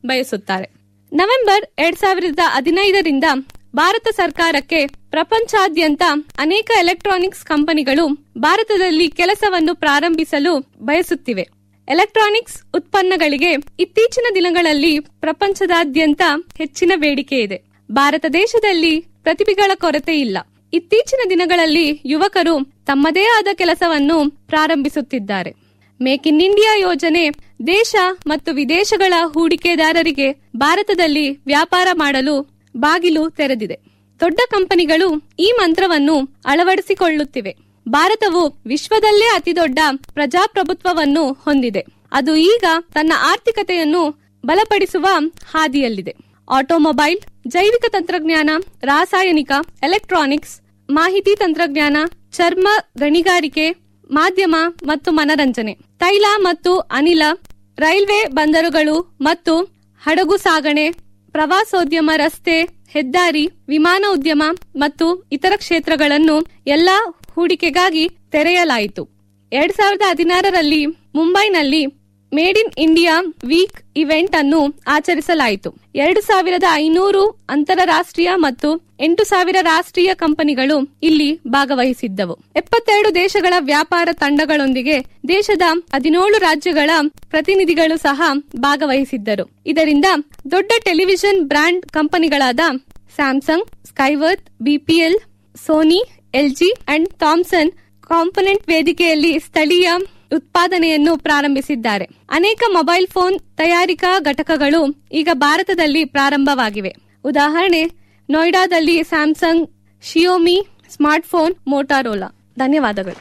ಬಯಸುತ್ತಾರೆ ನವೆಂಬರ್ ಎರಡ್ ಸಾವಿರದ ಹದಿನೈದರಿಂದ ಭಾರತ ಸರ್ಕಾರಕ್ಕೆ ಪ್ರಪಂಚಾದ್ಯಂತ ಅನೇಕ ಎಲೆಕ್ಟ್ರಾನಿಕ್ಸ್ ಕಂಪನಿಗಳು ಭಾರತದಲ್ಲಿ ಕೆಲಸವನ್ನು ಪ್ರಾರಂಭಿಸಲು ಬಯಸುತ್ತಿವೆ ಎಲೆಕ್ಟ್ರಾನಿಕ್ಸ್ ಉತ್ಪನ್ನಗಳಿಗೆ ಇತ್ತೀಚಿನ ದಿನಗಳಲ್ಲಿ ಪ್ರಪಂಚದಾದ್ಯಂತ ಹೆಚ್ಚಿನ ಬೇಡಿಕೆ ಇದೆ ಭಾರತ ದೇಶದಲ್ಲಿ ಪ್ರತಿಭೆಗಳ ಕೊರತೆ ಇಲ್ಲ ಇತ್ತೀಚಿನ ದಿನಗಳಲ್ಲಿ ಯುವಕರು ತಮ್ಮದೇ ಆದ ಕೆಲಸವನ್ನು ಪ್ರಾರಂಭಿಸುತ್ತಿದ್ದಾರೆ ಮೇಕ್ ಇನ್ ಇಂಡಿಯಾ ಯೋಜನೆ ದೇಶ ಮತ್ತು ವಿದೇಶಗಳ ಹೂಡಿಕೆದಾರರಿಗೆ ಭಾರತದಲ್ಲಿ ವ್ಯಾಪಾರ ಮಾಡಲು ಬಾಗಿಲು ತೆರೆದಿದೆ ದೊಡ್ಡ ಕಂಪನಿಗಳು ಈ ಮಂತ್ರವನ್ನು ಅಳವಡಿಸಿಕೊಳ್ಳುತ್ತಿವೆ ಭಾರತವು ವಿಶ್ವದಲ್ಲೇ ಅತಿದೊಡ್ಡ ಪ್ರಜಾಪ್ರಭುತ್ವವನ್ನು ಹೊಂದಿದೆ ಅದು ಈಗ ತನ್ನ ಆರ್ಥಿಕತೆಯನ್ನು ಬಲಪಡಿಸುವ ಹಾದಿಯಲ್ಲಿದೆ ಆಟೋಮೊಬೈಲ್ ಜೈವಿಕ ತಂತ್ರಜ್ಞಾನ ರಾಸಾಯನಿಕ ಎಲೆಕ್ಟ್ರಾನಿಕ್ಸ್ ಮಾಹಿತಿ ತಂತ್ರಜ್ಞಾನ ಚರ್ಮ ಗಣಿಗಾರಿಕೆ ಮಾಧ್ಯಮ ಮತ್ತು ಮನರಂಜನೆ ತೈಲ ಮತ್ತು ಅನಿಲ ರೈಲ್ವೆ ಬಂದರುಗಳು ಮತ್ತು ಹಡಗು ಸಾಗಣೆ ಪ್ರವಾಸೋದ್ಯಮ ರಸ್ತೆ ಹೆದ್ದಾರಿ ವಿಮಾನ ಉದ್ಯಮ ಮತ್ತು ಇತರ ಕ್ಷೇತ್ರಗಳನ್ನು ಎಲ್ಲಾ ಹೂಡಿಕೆಗಾಗಿ ತೆರೆಯಲಾಯಿತು ಎರಡ್ ಸಾವಿರದ ಹದಿನಾರರಲ್ಲಿ ಮುಂಬೈನಲ್ಲಿ made in India week event ಅನ್ನು ಆಚರಿಸಲಾಯಿತು ಎರಡು ಸಾವಿರದ ಐನೂರು ಅಂತಾರಾಷ್ಟ್ರೀಯ ಮತ್ತು ಎಂಟು ಸಾವಿರ ರಾಷ್ಟ್ರೀಯ ಕಂಪನಿಗಳು ಇಲ್ಲಿ ಭಾಗವಹಿಸಿದ್ದವು ಎಪ್ಪತ್ತೆರಡು ದೇಶಗಳ ವ್ಯಾಪಾರ ತಂಡಗಳೊಂದಿಗೆ ದೇಶದ ಹದಿನೇಳು ರಾಜ್ಯಗಳ ಪ್ರತಿನಿಧಿಗಳು ಸಹ ಭಾಗವಹಿಸಿದ್ದರು ಇದರಿಂದ ದೊಡ್ಡ ಟೆಲಿವಿಷನ್ ಬ್ರಾಂಡ್ ಕಂಪನಿಗಳಾದ Samsung Skyworth BPL Sony LG and Thomson component ವೇದಿಕೆಯಲ್ಲಿ ಸ್ಥಳೀಯ ಉತ್ಪಾದನೆಯನ್ನು ಪ್ರಾರಂಭಿಸಿದ್ದಾರೆ ಅನೇಕ ಮೊಬೈಲ್ ಫೋನ್ ತಯಾರಿಕಾ ಘಟಕಗಳು ಈಗ ಭಾರತದಲ್ಲಿ ಪ್ರಾರಂಭವಾಗಿವೆ ಉದಾಹರಣೆ ನೋಯ್ಡಾದಲ್ಲಿ ಸ್ಯಾಮ್ಸಂಗ್ ಶಿಯೋಮಿ ಸ್ಮಾರ್ಟ್ಫೋನ್ ಮೋಟಾರೋಲಾ ಧನ್ಯವಾದಗಳು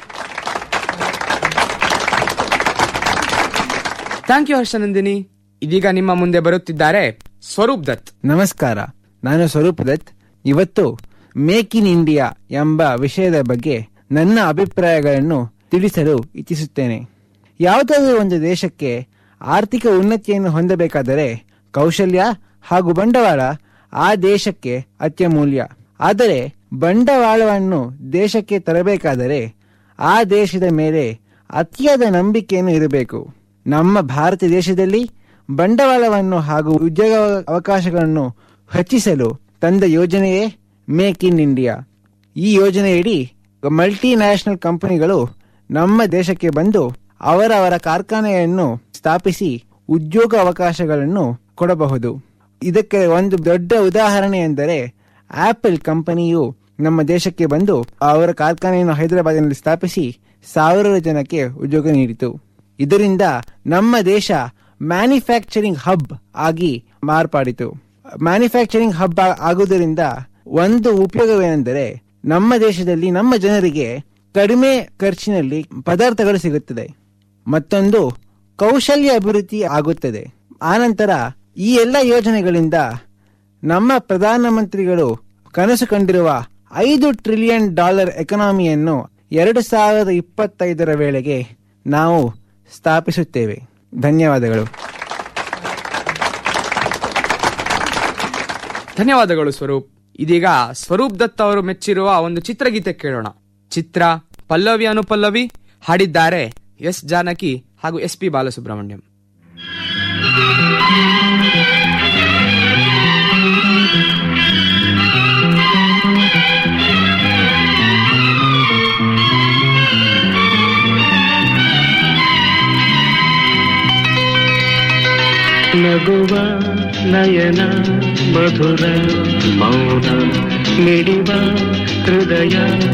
ಥ್ಯಾಂಕ್ ಯು ಹರ್ಷನಂದಿನಿ ಇದೀಗ ನಿಮ್ಮ ಮುಂದೆ ಬರುತ್ತಿದ್ದಾರೆ ಸ್ವರೂಪ್ ದತ್ ನಮಸ್ಕಾರ ನಾನು ಸ್ವರೂಪ್ ದತ್ ಇವತ್ತು ಮೇಕ್ ಇನ್ ಇಂಡಿಯಾ ಎಂಬ ವಿಷಯದ ಬಗ್ಗೆ ನನ್ನ ಅಭಿಪ್ರಾಯಗಳನ್ನು ತಿಳಿಸಲು ಇಚ್ಛಿಸುತ್ತೇನೆ ಯಾವುದಾದರೂ ಒಂದು ದೇಶಕ್ಕೆ ಆರ್ಥಿಕ ಉನ್ನತಿಯನ್ನು ಹೊಂದಬೇಕಾದರೆ ಕೌಶಲ್ಯ ಹಾಗೂ ಬಂಡವಾಳ ಆ ದೇಶಕ್ಕೆ ಅತ್ಯಮೂಲ್ಯ ಆದರೆ ಬಂಡವಾಳವನ್ನು ದೇಶಕ್ಕೆ ತರಬೇಕಾದರೆ ಆ ದೇಶದ ಮೇಲೆ ಅತಿಯಾದ ನಂಬಿಕೆಯನ್ನು ಇರಬೇಕು ನಮ್ಮ ಭಾರತ ದೇಶದಲ್ಲಿ ಬಂಡವಾಳವನ್ನು ಹಾಗೂ ಉದ್ಯೋಗ ಅವಕಾಶಗಳನ್ನು ಹೆಚ್ಚಿಸಲು ತಂದ ಯೋಜನೆಯೇ ಮೇಕ್ ಇನ್ ಇಂಡಿಯಾ ಈ ಯೋಜನೆಯಡಿ ಮಲ್ಟಿ ನ್ಯಾಷನಲ್ ಕಂಪನಿಗಳು ನಮ್ಮ ದೇಶಕ್ಕೆ ಬಂದು ಅವರವರ ಕಾರ್ಖಾನೆಯನ್ನು ಸ್ಥಾಪಿಸಿ ಉದ್ಯೋಗ ಅವಕಾಶಗಳನ್ನು ಕೊಡಬಹುದು ಇದಕ್ಕೆ ಒಂದು ದೊಡ್ಡ ಉದಾಹರಣೆ ಎಂದರೆ ಆಪಲ್ ಕಂಪನಿಯು ನಮ್ಮ ದೇಶಕ್ಕೆ ಬಂದು ಅವರ ಕಾರ್ಖಾನೆಯನ್ನು ಹೈದರಾಬಾದಿನಲ್ಲಿ ಸ್ಥಾಪಿಸಿ ಸಾವಿರಾರು ಜನಕ್ಕೆ ಉದ್ಯೋಗ ನೀಡಿತು ಇದರಿಂದ ನಮ್ಮ ದೇಶ ಮ್ಯಾನುಫ್ಯಾಕ್ಚರಿಂಗ್ ಹಬ್ ಆಗಿ ಮಾರ್ಪಾಡಿತು ಮ್ಯಾನುಫ್ಯಾಕ್ಚರಿಂಗ್ ಹಬ್ ಆಗುವುದರಿಂದ ಒಂದು ಉಪಯೋಗವೇನೆಂದರೆ ನಮ್ಮ ದೇಶದಲ್ಲಿ ನಮ್ಮ ಜನರಿಗೆ ಕಡಿಮೆ ಖರ್ಚಿನಲ್ಲಿ ಪದಾರ್ಥಗಳು ಸಿಗುತ್ತದೆ ಮತ್ತೊಂದು ಕೌಶಲ್ಯ ಅಭಿವೃದ್ಧಿ ಆಗುತ್ತದೆ ಆನಂತರ ಈ ಎಲ್ಲ ಯೋಜನೆಗಳಿಂದ ನಮ್ಮ ಪ್ರಧಾನಮಂತ್ರಿಗಳು ಕನಸು ಕಂಡಿರುವ ಐದು ಟ್ರಿಲಿಯನ್ ಡಾಲರ್ ಎಕನಾಮಿಯನ್ನು ಎರಡು ಸಾವಿರದ ಇಪ್ಪತ್ತೈದರ ವೇಳೆಗೆ ನಾವು ಸ್ಥಾಪಿಸುತ್ತೇವೆ ಧನ್ಯವಾದಗಳು ಧನ್ಯವಾದಗಳು ಸ್ವರೂಪ್ ಇದೀಗ ಸ್ವರೂಪ್ ದತ್ ಅವರು ಮೆಚ್ಚಿರುವ ಒಂದು ಚಿತ್ರಗೀತೆ ಕೇಳೋಣ ಚಿತ್ರ ಪಲ್ಲವಿ ಅನುಪಲ್ಲವಿ ಹಾಡಿದ್ದಾರೆ ಎಸ್ ಜಾನಕಿ ಹಾಗೂ ಎಸ್ ಪಿ ಬಾಲಸುಬ್ರಹ್ಮಣ್ಯಂ ನಗುವ ನಯನ ಮಧುರ ಮೌನ ಮಿಡಿವ ಹೃದಯ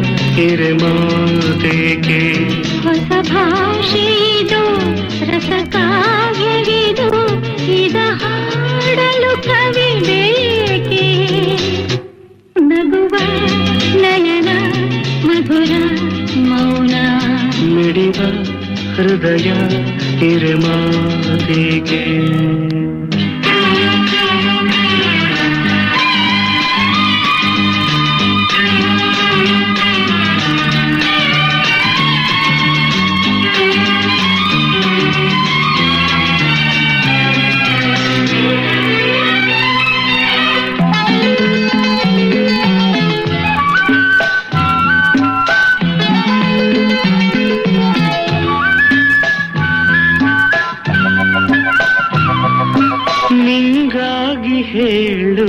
ಹಿರೆಮಾತೇಕೆ ಹೊಸ ಭಾಷೆದು ರಸಕಾವ್ಯವಿದು ಇದ ಹಾಡಲು ಕವಿ ಬೇಕೆ ನಗುವ ನಯನ ಮಧುರ ಮೌನ ಮಿಡಿವ ಹೃದಯ ಹಿರೆಮಾತೇಕೆ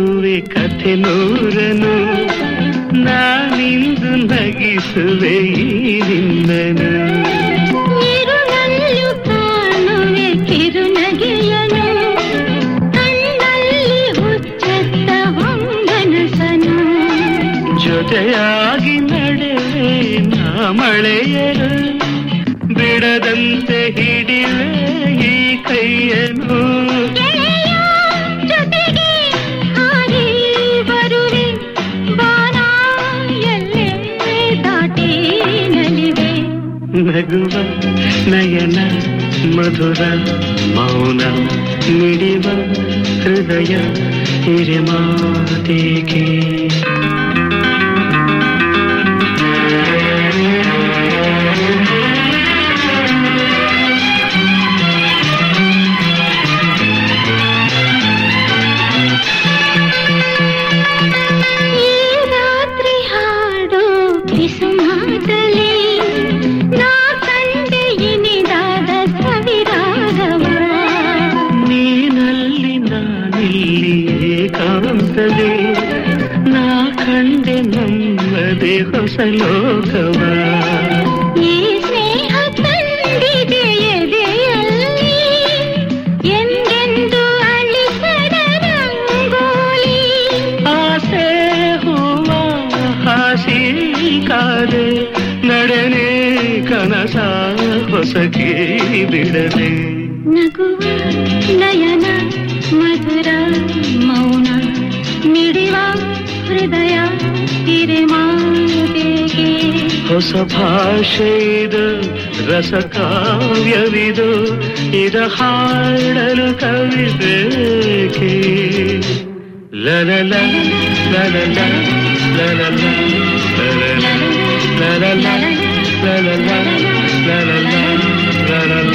ಹೇಳುವೆ ಕಥೆ ನೂರನು ನಾನಿಂದು ನಗಿಸುವೆ ಈ ನಿನ್ನನು ಇರುಳಲ್ಲೂ ಕಾಣುವೆ ಕಿರುನಗೆಯನು ಕಣ್ಣಲ್ಲಿ ಹುಚ್ಚತ್ತ ಹೊಂಗನಸನು ಜೊತೆಯಾಗಿ ನಡೆವೆ ನಾ ಮಳೆಯರು ಬಿಡದಂತೆ ಹಿಡಿವೆ ಈ ಕೈಯನು ಗೆಳೆಯ ಜೊತೆಗೆ ಹಾರಿ ಬರುವೆ ಬಾನ ಎಲ್ಲೇ ದಾಟಿ ನಲಿವೆ ನಗುವ ನಯನ ಮಧುರ ಮೌನ ಮಿಡಿವ ಹೃದಯ ಹಿರಿಮಾತೇಕೆ ಈ ರಾತ್ರಿ ಹಾಡೋ ಕಿಸುಮಾತಲಿ ನಾ ಕಂಡೆ ಇನಿದಾದ ಸವಿರಾಗವ ನೀನಲ್ಲಿ ನಾನಿಲ್ಲಿ ಏಕಾಂತವೇ ನಾ ಕಂಡೆ ನಮ್ಮದೇ ಹೊಸ ಲೋಕವ ಈ ಸ್ನೇಹ ತಂದಿದೆ ಎದೆಯಲ್ಲಿ ಎಂದೆಂದು ಅಳಿಸದ ರಂಗೋಲಿ ಆಸೆ ಹೂವ ಹಾಸಿ ಕಾದೆ ನಡೆನೆ ಕನಸ ಹೊಸಕಿ ಬಿಡದೆ ನಗುವ ನಯನ ಮಧುರ ಮೌನ ಮಿಡಿವ ಹೃದಯ ಹಿರಿಮಾತೆಗೆ ಹೊಸ ಭಾಷೆ ಇದು ರಸ ಕಾವ್ಯವಿದು ಇದ ಹಾಡಲು ಕವಿಬೇಕೆ ಲಲಲ ಲಲಲ ಲಲಲ ಲಲಲ ಲಲಲ ಲಲಲ ಲಲಲ ಲಲಲ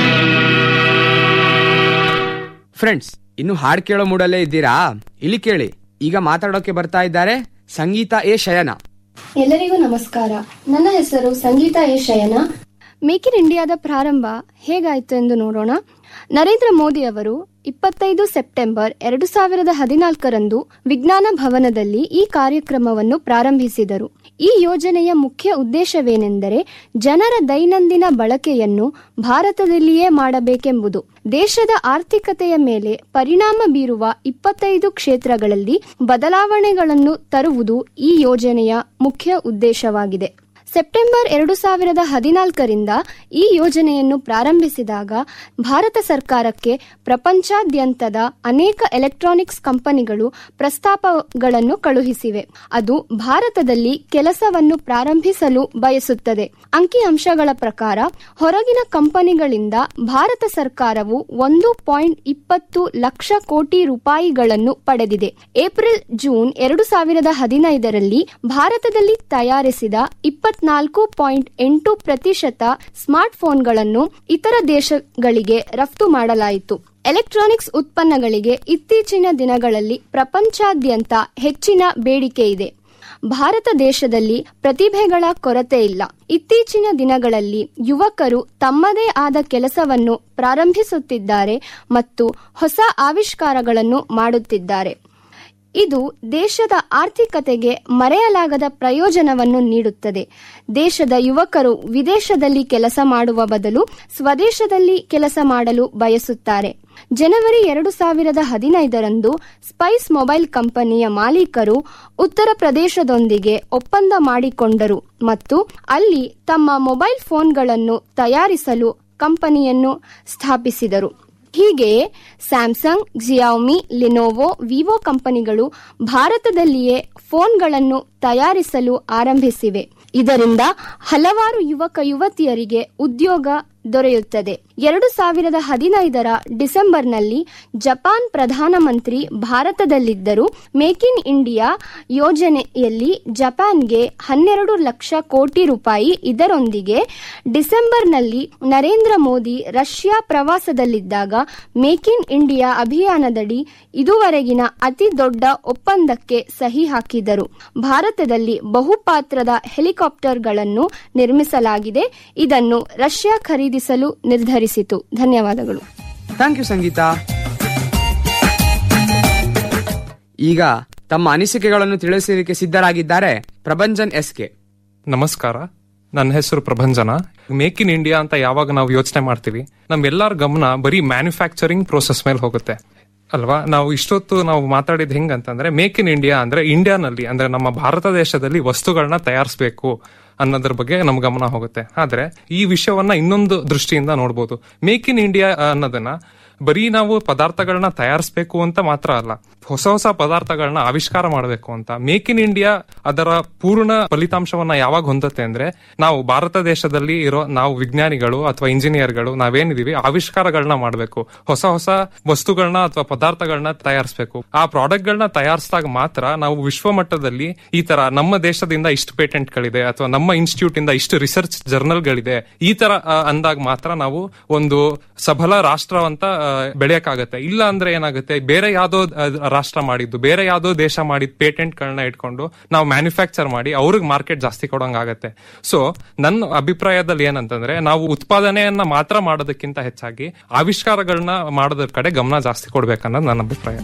ಫ್ರೆಂಡ್ಸ್ ಇನ್ನು ಹಾಡ್ ಕೇಳೋ ಮೂಡಲ್ಲೇ ಇದ್ದೀರಾ ಇಲ್ಲಿ ಕೇಳಿ ಈಗ ಮಾತಾಡೋಕೆ ಬರ್ತಾ ಇದ್ದಾರೆ ಸಂಗೀತ ಎ ಶಯನ ಎಲ್ಲರಿಗೂ ನಮಸ್ಕಾರ ನನ್ನ ಹೆಸರು ಸಂಗೀತ ಎ ಶಯನ ಮೇಕ್ ಇನ್ ಇಂಡಿಯಾದ ಪ್ರಾರಂಭ ಹೇಗಾಯಿತು ಎಂದು ನೋಡೋಣ ನರೇಂದ್ರ ಮೋದಿ ಅವರು ಇಪ್ಪತ್ತೈದು ಸೆಪ್ಟೆಂಬರ್ ಎರಡು ಸಾವಿರದ ಹದಿನಾಲ್ಕರಂದು ವಿಜ್ಞಾನ ಭವನದಲ್ಲಿ ಈ ಕಾರ್ಯಕ್ರಮವನ್ನು ಪ್ರಾರಂಭಿಸಿದರು ಈ ಯೋಜನೆಯ ಮುಖ್ಯ ಉದ್ದೇಶವೇನೆಂದರೆ ಜನರ ದೈನಂದಿನ ಬಳಕೆಯನ್ನು ಭಾರತದಲ್ಲಿಯೇ ಮಾಡಬೇಕೆಂಬುದು ದೇಶದ ಆರ್ಥಿಕತೆಯ ಮೇಲೆ ಪರಿಣಾಮ ಬೀರುವ ಇಪ್ಪತ್ತೈದು ಕ್ಷೇತ್ರಗಳಲ್ಲಿ ಬದಲಾವಣೆಗಳನ್ನು ತರುವುದು ಈ ಯೋಜನೆಯ ಮುಖ್ಯ ಉದ್ದೇಶವಾಗಿದೆ ಸೆಪ್ಟೆಂಬರ್ ಎರಡು ಸಾವಿರದ ಹದಿನಾಲ್ಕರಿಂದ ಈ ಯೋಜನೆಯನ್ನು ಪ್ರಾರಂಭಿಸಿದಾಗ ಭಾರತ ಸರ್ಕಾರಕ್ಕೆ ಪ್ರಪಂಚಾದ್ಯಂತದ ಅನೇಕ ಎಲೆಕ್ಟ್ರಾನಿಕ್ಸ್ ಕಂಪನಿಗಳು ಪ್ರಸ್ತಾಪಗಳನ್ನು ಕಳುಹಿಸಿವೆ ಅದು ಭಾರತದಲ್ಲಿ ಕೆಲಸವನ್ನು ಪ್ರಾರಂಭಿಸಲು ಬಯಸುತ್ತದೆ ಅಂಕಿಅಂಶಗಳ ಪ್ರಕಾರ ಹೊರಗಿನ ಕಂಪನಿಗಳಿಂದ ಭಾರತ ಸರ್ಕಾರವು ಒಂದು ಪಾಯಿಂಟ್ ಇಪ್ಪತ್ತು ಲಕ್ಷ ಕೋಟಿ ರೂಪಾಯಿಗಳನ್ನು ಪಡೆದಿದೆ ಏಪ್ರಿಲ್ ಜೂನ್ ಎರಡು ಸಾವಿರದ ಹದಿನೈದರಲ್ಲಿ ಭಾರತದಲ್ಲಿ ತಯಾರಿಸಿದ ಇಪ್ಪತ್ನಾಲ್ಕು ಪಾಯಿಂಟ್ ಎಂಟು ಪ್ರತಿಶತ ಸ್ಮಾರ್ಟ್ ಫೋನ್ಗಳನ್ನು ಇತರ ದೇಶಗಳಿಗೆ ರಫ್ತು ಮಾಡಲಾಯಿತು ಎಲೆಕ್ಟ್ರಾನಿಕ್ಸ್ ಉತ್ಪನ್ನಗಳಿಗೆ ಇತ್ತೀಚಿನ ದಿನಗಳಲ್ಲಿ ಪ್ರಪಂಚಾದ್ಯಂತ ಹೆಚ್ಚಿನ ಬೇಡಿಕೆ ಇದೆ ಭಾರತ ದೇಶದಲ್ಲಿ ಪ್ರತಿಭೆಗಳ ಕೊರತೆ ಇಲ್ಲ ಇತ್ತೀಚಿನ ದಿನಗಳಲ್ಲಿ ಯುವಕರು ತಮ್ಮದೇ ಆದ ಕೆಲಸವನ್ನು ಪ್ರಾರಂಭಿಸುತ್ತಿದ್ದಾರೆ ಮತ್ತು ಹೊಸ ಆವಿಷ್ಕಾರಗಳನ್ನು ಮಾಡುತ್ತಿದ್ದಾರೆ ಇದು ದೇಶದ ಆರ್ಥಿಕತೆಗೆ ಮರೆಯಲಾಗದ ಪ್ರಯೋಜನವನ್ನು ನೀಡುತ್ತದೆ ದೇಶದ ಯುವಕರು ವಿದೇಶದಲ್ಲಿ ಕೆಲಸ ಮಾಡುವ ಬದಲು ಸ್ವದೇಶದಲ್ಲಿ ಕೆಲಸ ಮಾಡಲು ಬಯಸುತ್ತಾರೆ ಜನವರಿ ಎರಡು ಸಾವಿರದ ಹದಿನೈದರಂದು ಸ್ಪೈಸ್ ಮೊಬೈಲ್ ಕಂಪನಿಯ ಮಾಲೀಕರು ಉತ್ತರ ಪ್ರದೇಶದೊಂದಿಗೆ ಒಪ್ಪಂದ ಮಾಡಿಕೊಂಡರು ಮತ್ತು ಅಲ್ಲಿ ತಮ್ಮ ಮೊಬೈಲ್ ಫೋನ್ಗಳನ್ನು ತಯಾರಿಸಲು ಕಂಪನಿಯನ್ನು ಸ್ಥಾಪಿಸಿದರು ಹೀಗೆಯೇ ಸ್ಯಾಮ್ಸಂಗ್ ಜಿಯಾಮಿ ಲಿನೋವೋ ವಿವೋ ಕಂಪನಿಗಳು ಭಾರತದಲ್ಲಿಯೇ ಫೋನ್ಗಳನ್ನು ತಯಾರಿಸಲು ಆರಂಭಿಸಿವೆ ಇದರಿಂದ ಹಲವಾರು ಯುವಕ ಯುವತಿಯರಿಗೆ ಉದ್ಯೋಗ ದೊರೆಯುತ್ತದೆ ಎರಡು ಸಾವಿರದ ಹದಿನೈದರ ಡಿಸೆಂಬರ್ನಲ್ಲಿ ಜಪಾನ್ ಪ್ರಧಾನಮಂತ್ರಿ ಭಾರತದಲ್ಲಿದ್ದರು ಮೇಕ್ ಇನ್ ಇಂಡಿಯಾ ಯೋಜನೆಯಲ್ಲಿ ಜಪಾನ್ಗೆ ಹನ್ನೆರಡು ಲಕ್ಷ ಕೋಟಿ ರೂಪಾಯಿ ಇದರೊಂದಿಗೆ ಡಿಸೆಂಬರ್ನಲ್ಲಿ ನರೇಂದ್ರ ಮೋದಿ ರಷ್ಯಾ ಪ್ರವಾಸದಲ್ಲಿದ್ದಾಗ ಮೇಕ್ ಇನ್ ಇಂಡಿಯಾ ಅಭಿಯಾನದಡಿ ಇದುವರೆಗಿನ ಅತಿ ದೊಡ್ಡ ಒಪ್ಪಂದಕ್ಕೆ ಸಹಿ ಹಾಕಿದರು ಭಾರತದಲ್ಲಿ ಬಹುಪಾತ್ರದ ಹೆಲಿಕಾಪ್ಟರ್ಗಳನ್ನು ನಿರ್ಮಿಸಲಾಗಿದೆ ಇದನ್ನು ರಷ್ಯಾ ಖರೀದಿಸಲು ನಿರ್ಧರಿಸಿತು ಧನ್ಯವಾದಗಳು ಥ್ಯಾಂಕ್ ಯು ಸಂಗೀತ ಈಗ ತಮ್ಮ ಅನಿಸಿಕೆಗಳನ್ನು ತಿಳಿಸಲಿಕ್ಕೆ ಸಿದ್ಧರಾಗಿದ್ದಾರೆ ಪ್ರಭಂಜನ್ ಎಸ್ ಕೆ ನಮಸ್ಕಾರ ನನ್ನ ಹೆಸರು ಪ್ರಭಂಜನ ಮೇಕ್ ಇನ್ ಇಂಡಿಯಾ ಅಂತ ಯಾವಾಗ ನಾವು ಯೋಚನೆ ಮಾಡ್ತೀವಿ ನಮ್ಗೆಲ್ಲರ ಗಮನ ಬರೀ ಮ್ಯಾನುಫ್ಯಾಕ್ಚರಿಂಗ್ ಪ್ರೋಸೆಸ್ ಮೇಲೆ ಹೋಗುತ್ತೆ ಅಲ್ವಾ ನಾವು ಇಷ್ಟೊತ್ತು ನಾವು ಮಾತಾಡಿದ್ ಹೆಂಗಂತಂದ್ರೆ ಮೇಕ್ ಇನ್ ಇಂಡಿಯಾ ಅಂದ್ರೆ ಇಂಡಿಯಾನಲ್ಲಿ ಅಂದ್ರೆ ನಮ್ಮ ಭಾರತ ದೇಶದಲ್ಲಿ ವಸ್ತುಗಳನ್ನ ತಯಾರಿಸಬೇಕು ಅನ್ನೋದ್ರ ಬಗ್ಗೆ ನಮ್ ಗಮನ ಹೋಗುತ್ತೆ ಆದ್ರೆ ಈ ವಿಷಯವನ್ನ ಇನ್ನೊಂದು ದೃಷ್ಟಿಯಿಂದ ನೋಡ್ಬೋದು ಮೇಕ್ ಇನ್ ಇಂಡಿಯಾ ಅನ್ನೋದನ್ನ ಬರೀ ನಾವು ಪದಾರ್ಥಗಳನ್ನ ತಯಾರಿಸಬೇಕು ಅಂತ ಮಾತ್ರ ಅಲ್ಲ ಹೊಸ ಹೊಸ ಪದಾರ್ಥಗಳನ್ನ ಆವಿಷ್ಕಾರ ಮಾಡಬೇಕು ಅಂತ ಮೇಕ್ ಇನ್ ಇಂಡಿಯಾ ಅದರ ಪೂರ್ಣ ಫಲಿತಾಂಶವನ್ನ ಯಾವಾಗ ಹೊಂದುತ್ತೆ ಅಂದ್ರೆ ನಾವು ಭಾರತ ದೇಶದಲ್ಲಿ ಇರೋ ನಾವು ವಿಜ್ಞಾನಿಗಳು ಅಥವಾ ಇಂಜಿನಿಯರ್ಗಳು ನಾವೇನಿದೀವಿ ಆವಿಷ್ಕಾರಗಳನ್ನ ಮಾಡಬೇಕು ಹೊಸ ಹೊಸ ವಸ್ತುಗಳನ್ನ ಅಥವಾ ಪದಾರ್ಥಗಳನ್ನ ತಯಾರಿಸಬೇಕು ಆ ಪ್ರಾಡಕ್ಟ್ಗಳನ್ನ ತಯಾರಿಸಿದಾಗ ಮಾತ್ರ ನಾವು ವಿಶ್ವ ಮಟ್ಟದಲ್ಲಿ ಈ ತರ ನಮ್ಮ ದೇಶದಿಂದ ಇಷ್ಟು ಪೇಟೆಂಟ್ಗಳಿದೆ ಅಥವಾ ನಮ್ಮ ಇನ್ಸ್ಟಿಟ್ಯೂಟ್ ಇಂದ ಇಷ್ಟು ರಿಸರ್ಚ್ ಜರ್ನಲ್ಗಳಿದೆ ಈ ತರ ಆ, ಅಂದಾಗ ಮಾತ್ರ ನಾವು ಒಂದು ಸಬಲ ರಾಷ್ಟ್ರವಂತ ಆ, ಬೆಳೆಯಕ್ಕಾಗತ್ತೆ ಇಲ್ಲ ಅಂದ್ರೆ ಏನಾಗುತ್ತೆ ಬೇರೆ ಯಾವ್ದೋ ಆ, ರಾಷ್ಟ್ರ ಮಾಡಿದ್ದು ಬೇರೆ ಯಾವ್ದೋ ದೇಶ ಮಾಡಿದ ಪೇಟೆಂಟ್ ಗಳನ್ನ ಇಟ್ಕೊಂಡು ನಾವು ಮ್ಯಾನುಫ್ಯಾಕ್ಚರ್ ಮಾಡಿ ಅವ್ರಿಗೆ ಮಾರ್ಕೆಟ್ ಜಾಸ್ತಿ ಕೊಡೋಂಗಾಗತ್ತೆ ಸೊ ನನ್ನ ಅಭಿಪ್ರಾಯದಲ್ಲಿ ಏನಂತಂದ್ರೆ ನಾವು ಉತ್ಪಾದನೆಯನ್ನ ಮಾತ್ರ ಮಾಡೋದಕ್ಕಿಂತ ಹೆಚ್ಚಾಗಿ ಆವಿಷ್ಕಾರಗಳನ್ನ ಮಾಡೋದ್ರ ಕಡೆ ಗಮನ ಜಾಸ್ತಿ ಕೊಡ್ಬೇಕನ್ನೋದು ನನ್ನ ಅಭಿಪ್ರಾಯ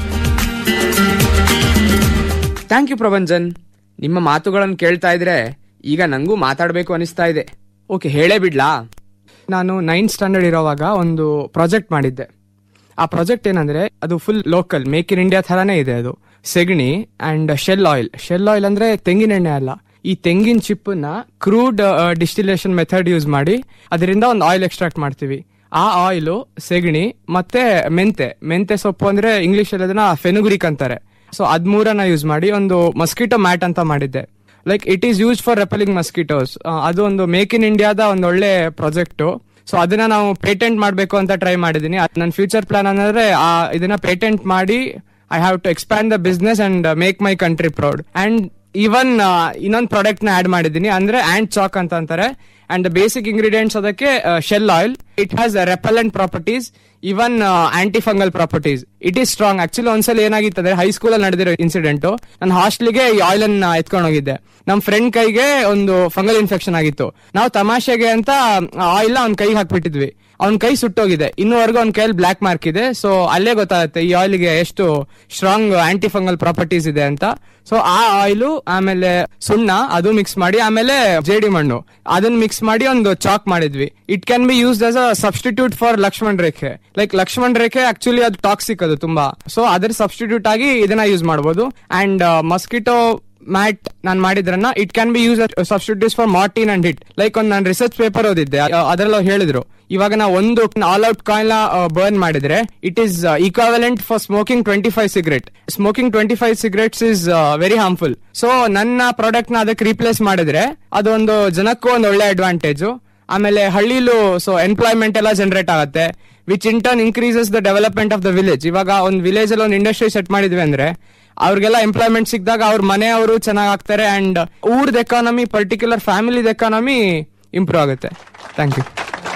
ಥ್ಯಾಂಕ್ ಯು ಪ್ರಭಂಜನ್ ನಿಮ್ಮ ಮಾತುಗಳನ್ನು ಕೇಳ್ತಾ ಇದ್ರೆ ಈಗ ನಂಗೂ ಮಾತಾಡಬೇಕು ಅನಿಸ್ತಾ ಇದೆ ಓಕೆ ಹೇಳೇ ಬಿಡ್ಲಾ ನಾನು ನೈನ್ತ್ ಸ್ಟ್ಯಾಂಡರ್ಡ್ ಇರೋವಾಗ ಒಂದು ಪ್ರಾಜೆಕ್ಟ್ ಮಾಡಿದ್ದೆ ಆ ಪ್ರಾಜೆಕ್ಟ್ ಏನಂದ್ರೆ ಅದು full local make in India ಥರಾನೇ ಇದೆ ಅದು ಸೆಗಣಿ and shell oil shell oil ಅಂದ್ರೆ ತೆಂಗಿನ ಎಣ್ಣೆ ಅಲ್ಲ ಈ ತೆಂಗಿನ ಚಿಪ್ಪನ್ನ ಕ್ರೂಡ್ ಡಿಸ್ಟಿಲೇಷನ್ ಮೆಥಡ್ ಯೂಸ್ ಮಾಡಿ ಅದರಿಂದ ಒಂದು ಆಯಿಲ್ ಎಕ್ಸ್ಟ್ರಾಕ್ಟ್ ಮಾಡ್ತೀವಿ ಆ ಆಯಿಲು ಸೆಗಣಿ ಮತ್ತೆ ಮೆಂತೆ ಮೆಂತೆ ಸೊಪ್ಪು ಅಂದ್ರೆ ಇಂಗ್ಲಿಷ್ ಅಲ್ಲಿ ಅದನ್ನ ಫೆನುಗ್ರಿಕ್ ಅಂತಾರೆ ಸೊ ಅದ್ ಮೂರನ್ನ ಯೂಸ್ ಮಾಡಿ ಒಂದು ಮಸ್ಕಿಟೋ ಮ್ಯಾಟ್ ಅಂತ ಮಾಡಿದ್ದೆ like it is use for repelling mosquitoes ಅದು ಒಂದು ಮೇಕ್ ಇನ್ ಇಂಡಿಯಾದ ಒಂದು ಒಳ್ಳೆ ಪ್ರಾಜೆಕ್ಟ್ ಸೊ ಅದನ್ನ ನಾವು ಪೇಟೆಂಟ್ ಮಾಡಬೇಕು ಅಂತ ಟ್ರೈ ಮಾಡಿದೀನಿ ನನ್ನ ಫ್ಯೂಚರ್ ಪ್ಲಾನ್ ಅಂದ್ರೆ ಆ ಇದನ್ನ ಪೇಟೆಂಟ್ ಮಾಡಿ I have to expand the business and make my country proud and even ಇನ್ನೊಂದು ಪ್ರಾಡಕ್ಟ್ ನ ಆಡ್ ಮಾಡಿದೀನಿ ಅಂದ್ರೆ ಆಂಡ್ ಚಾಕ್ ಅಂತ ಅಂತಾರೆ ಅಂಡ್ ಬೇಸಿಕ್ ಇಂಗ್ರೀಡಿಯೆಂಟ್ಸ್ ಅದಕ್ಕೆ shell oil it has repellent properties even antifungal properties it is strong actually ಒಂದ್ಸಲ ಏನಾಗಿತ್ತು ಅಂದ್ರೆ ಹೈಸ್ಕೂಲ್ ಅಲ್ಲಿ ನಡೆದಿರೋ ಇನ್ಸಿಡೆಂಟ್ ನನ್ನ ಹಾಸ್ಟ್ಲಿಗೆ ಈ ಆಯಿಲ್ ಅನ್ನ ಎತ್ಕೊಂಡು ಹೋಗಿದ್ದೆ ನಮ್ ಫ್ರೆಂಡ್ ಕೈಗೆ ಒಂದು ಫಂಗಲ್ ಇನ್ಫೆಕ್ಷನ್ ಆಗಿತ್ತು ನಾವು ತಮಾಷೆಗೆ ಅಂತ ಆಯಿಲ್ ಅವ್ನ ಕೈಗೆ ಹಾಕ್ಬಿಟ್ಟಿದ್ವಿ ಅವ್ನ ಕೈ ಸುಟ್ಟೋಗಿದೆ ಇನ್ನೂವರೆಗೂ ಅವ್ನ ಕೈಯಲ್ಲಿ ಬ್ಲಾಕ್ ಮಾರ್ಕ್ ಇದೆ ಸೊ ಅಲ್ಲೇ ಗೊತ್ತಾಗುತ್ತೆ ಈ ಆಯಿಲ್ಗೆ ಎಷ್ಟು ಸ್ಟ್ರಾಂಗ್ ಆಂಟಿ ಫಂಗಲ್ ಪ್ರಾಪರ್ಟೀಸ್ ಇದೆ ಅಂತ ಸೊ ಆ ಆಯಿಲ್ ಆಮೇಲೆ ಸುಣ್ಣ ಅದು ಮಿಕ್ಸ್ ಮಾಡಿ ಆಮೇಲೆ ಜೇಡಿ ಮಣ್ಣು ಅದನ್ನ ಮಿಕ್ಸ್ ಮಾಡಿ ಒಂದು ಚಾಕ್ ಮಾಡಿದ್ವಿ it can be used as a substitute for Lakshman ರೇಖೆ ಲೈಕ್ ಲಕ್ಷ್ಮಣ್ ರೇಖೆ ಆಕ್ಚುಲಿ ಅದು ಟಾಕ್ಸಿಕ್ ಅದು ತುಂಬಾ ಸೊ ಅದರ ಸಬ್ಸ್ಟಿಟ್ಯೂಟ್ ಆಗಿ ಇದನ್ನ ಯೂಸ್ ಮಾಡಬಹುದು ಅಂಡ್ ಮಸ್ಕಿಟೋ ಮ್ಯಾಟ್ ನಾನ್ ಮಾಡಿದ್ರನ್ನ it can be use substitutes for Mortein and Hit like ಒಂದು ನಾನು ರಿಸರ್ಚ್ ಪೇಪರ್ ಓದಿದ್ದೆ ಅದರಲ್ಲಿ ಅವ್ರು ಹೇಳಿದ್ರು ಇವಾಗ ನಾವು ಒಂದು ಆಲ್ ಔಟ್ ಕಾಯಿಲ್ ಬರ್ನ್ ಮಾಡಿದ್ರೆ it is equivalent for smoking twenty five cigarette smoking twenty five cigarettes is very harmful so ನನ್ನ ಪ್ರಾಡಕ್ಟ್ ನ ಅದಕ್ಕೆ ರೀಪ್ಲೇಸ್ ಮಾಡಿದ್ರೆ ಅದೊಂದು ಜನಕ್ಕೂ ಒಂದು ಒಳ್ಳೆ ಅಡ್ವಾಂಟೇಜ್ ಆಮೇಲೆ ಹಳ್ಳಿಲೂ ಸೊ ಎಂಪ್ಲಾಯ್ಮೆಂಟ್ ಎಲ್ಲ ಜನರೇಟ್ ಆಗುತ್ತೆ which in turn increases the development of the village ಇವಾಗ ಒಂದು ವಿಲೇಜ್ ಅಲ್ಲಿ ಒಂದು ಇಂಡಸ್ಟ್ರಿ ಸೆಟ್ ಮಾಡಿದ್ವಿ ಅಂದ್ರೆ ಅವ್ರಿಗೆಲ್ಲ ಎಂಪ್ಲಾಯ್ಮೆಂಟ್ ಸಿಕ್ಕಿದಾಗ ಅವ್ರ ಮನೆಯವರು ಚೆನ್ನಾಗ್ ಆಗ್ತಾರೆ ಅಂಡ್ ಊರ್ದ ಎಕಾನಮಿ ಪರ್ಟಿಕ್ಯುಲರ್ ಫ್ಯಾಮಿಲಿದ ಎಕಾನಮಿ ಇಂಪ್ರೂವ್ ಆಗುತ್ತೆ ಥ್ಯಾಂಕ್ ಯು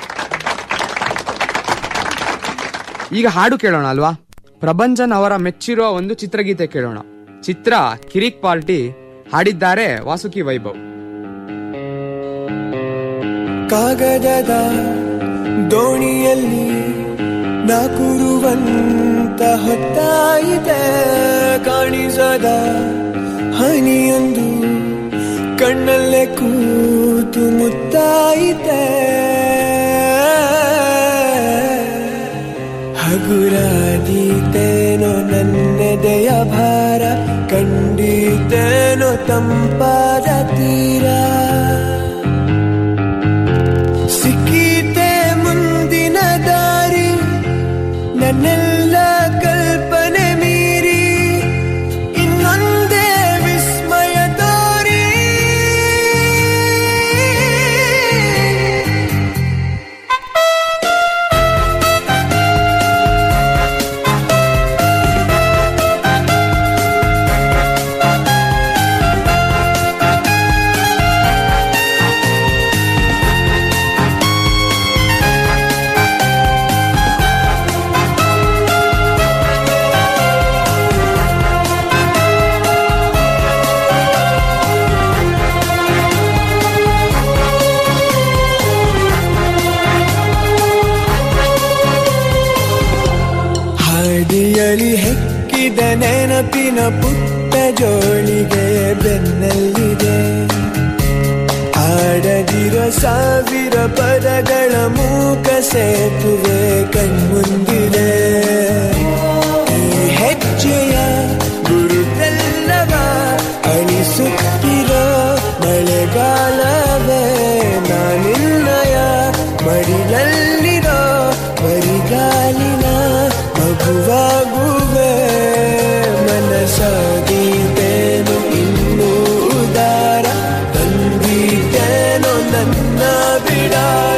ಈಗ ಹಾಡು ಕೇಳೋಣ ಅಲ್ವಾ ಪ್ರಭಂಜನ್ ಅವರ ಮೆಚ್ಚಿರುವ ಒಂದು ಚಿತ್ರಗೀತೆ ಕೇಳೋಣ ಚಿತ್ರ ಕಿರಿಕ್ ಪಾರ್ಟಿ ಹಾಡಿದ್ದಾರೆ ವಾಸುಕಿ ವೈಭವ್ ಕಾಗದದ ದೋಣಿಯಲ್ಲಿ ನಾ ಕೂರುವಂತ ಹೊತ್ತಾಯಿತೆ ಕಾಣಿಸದ ಹನಿಯೊಂದು ಕಣ್ಣಲ್ಲೇ ಕೂತು ಮುತ್ತಾಯಿತೆ ಹಗುರಾದೀತೇನೋ ನನ್ನೆದೆಯ ಭಾರ ಕಂಡೀತೇನೋ ತಂಪಾದ ತೀರ ಸಿಕ್ಕೀತೆ ಮುಂದಿನ ದಾರಿ ನನ್ನೆಲ್ಲ ಕಲ್ಪನೆ ಮೀರಿ ಇನ್ನೊಂದೇ ವಿಸ್ಮಯ ತೋರಿ ಹಾದಿಯಲಿ ಹೆಕ್ಕಿದ ನೆನಪಿನ ಪುಟ್ಟ ಜೋಳಿಗೆ ಬೆನ್ನಲ್ಲಿದೆ ಆಡದಿರೋ ಸಾವಿರ ಪದಗಳ ಮೂಕ ಸೇತುವೆ ಕಣ್ಮುಂದಿದೆ ಈ ಹೆಜ್ಜೆಯ ಗುರುತೆಲ್ಲವ ಅಳಿಸುತ್ತಿರೋ ಮಳೆಗಾಲವೇ ನಾನಿನ್ನಯ ಮಡಿಲಲ್ಲಿರೋ ಬರಿಗಾಲಿನ ಮಗುವಾಗುವೆ ಮನಸಾದೀತೇನು ಇನ್ನೂ ಉದಾರ ತಂದೀತೇನೋ ನನ್ನ ಬಿಡಾರ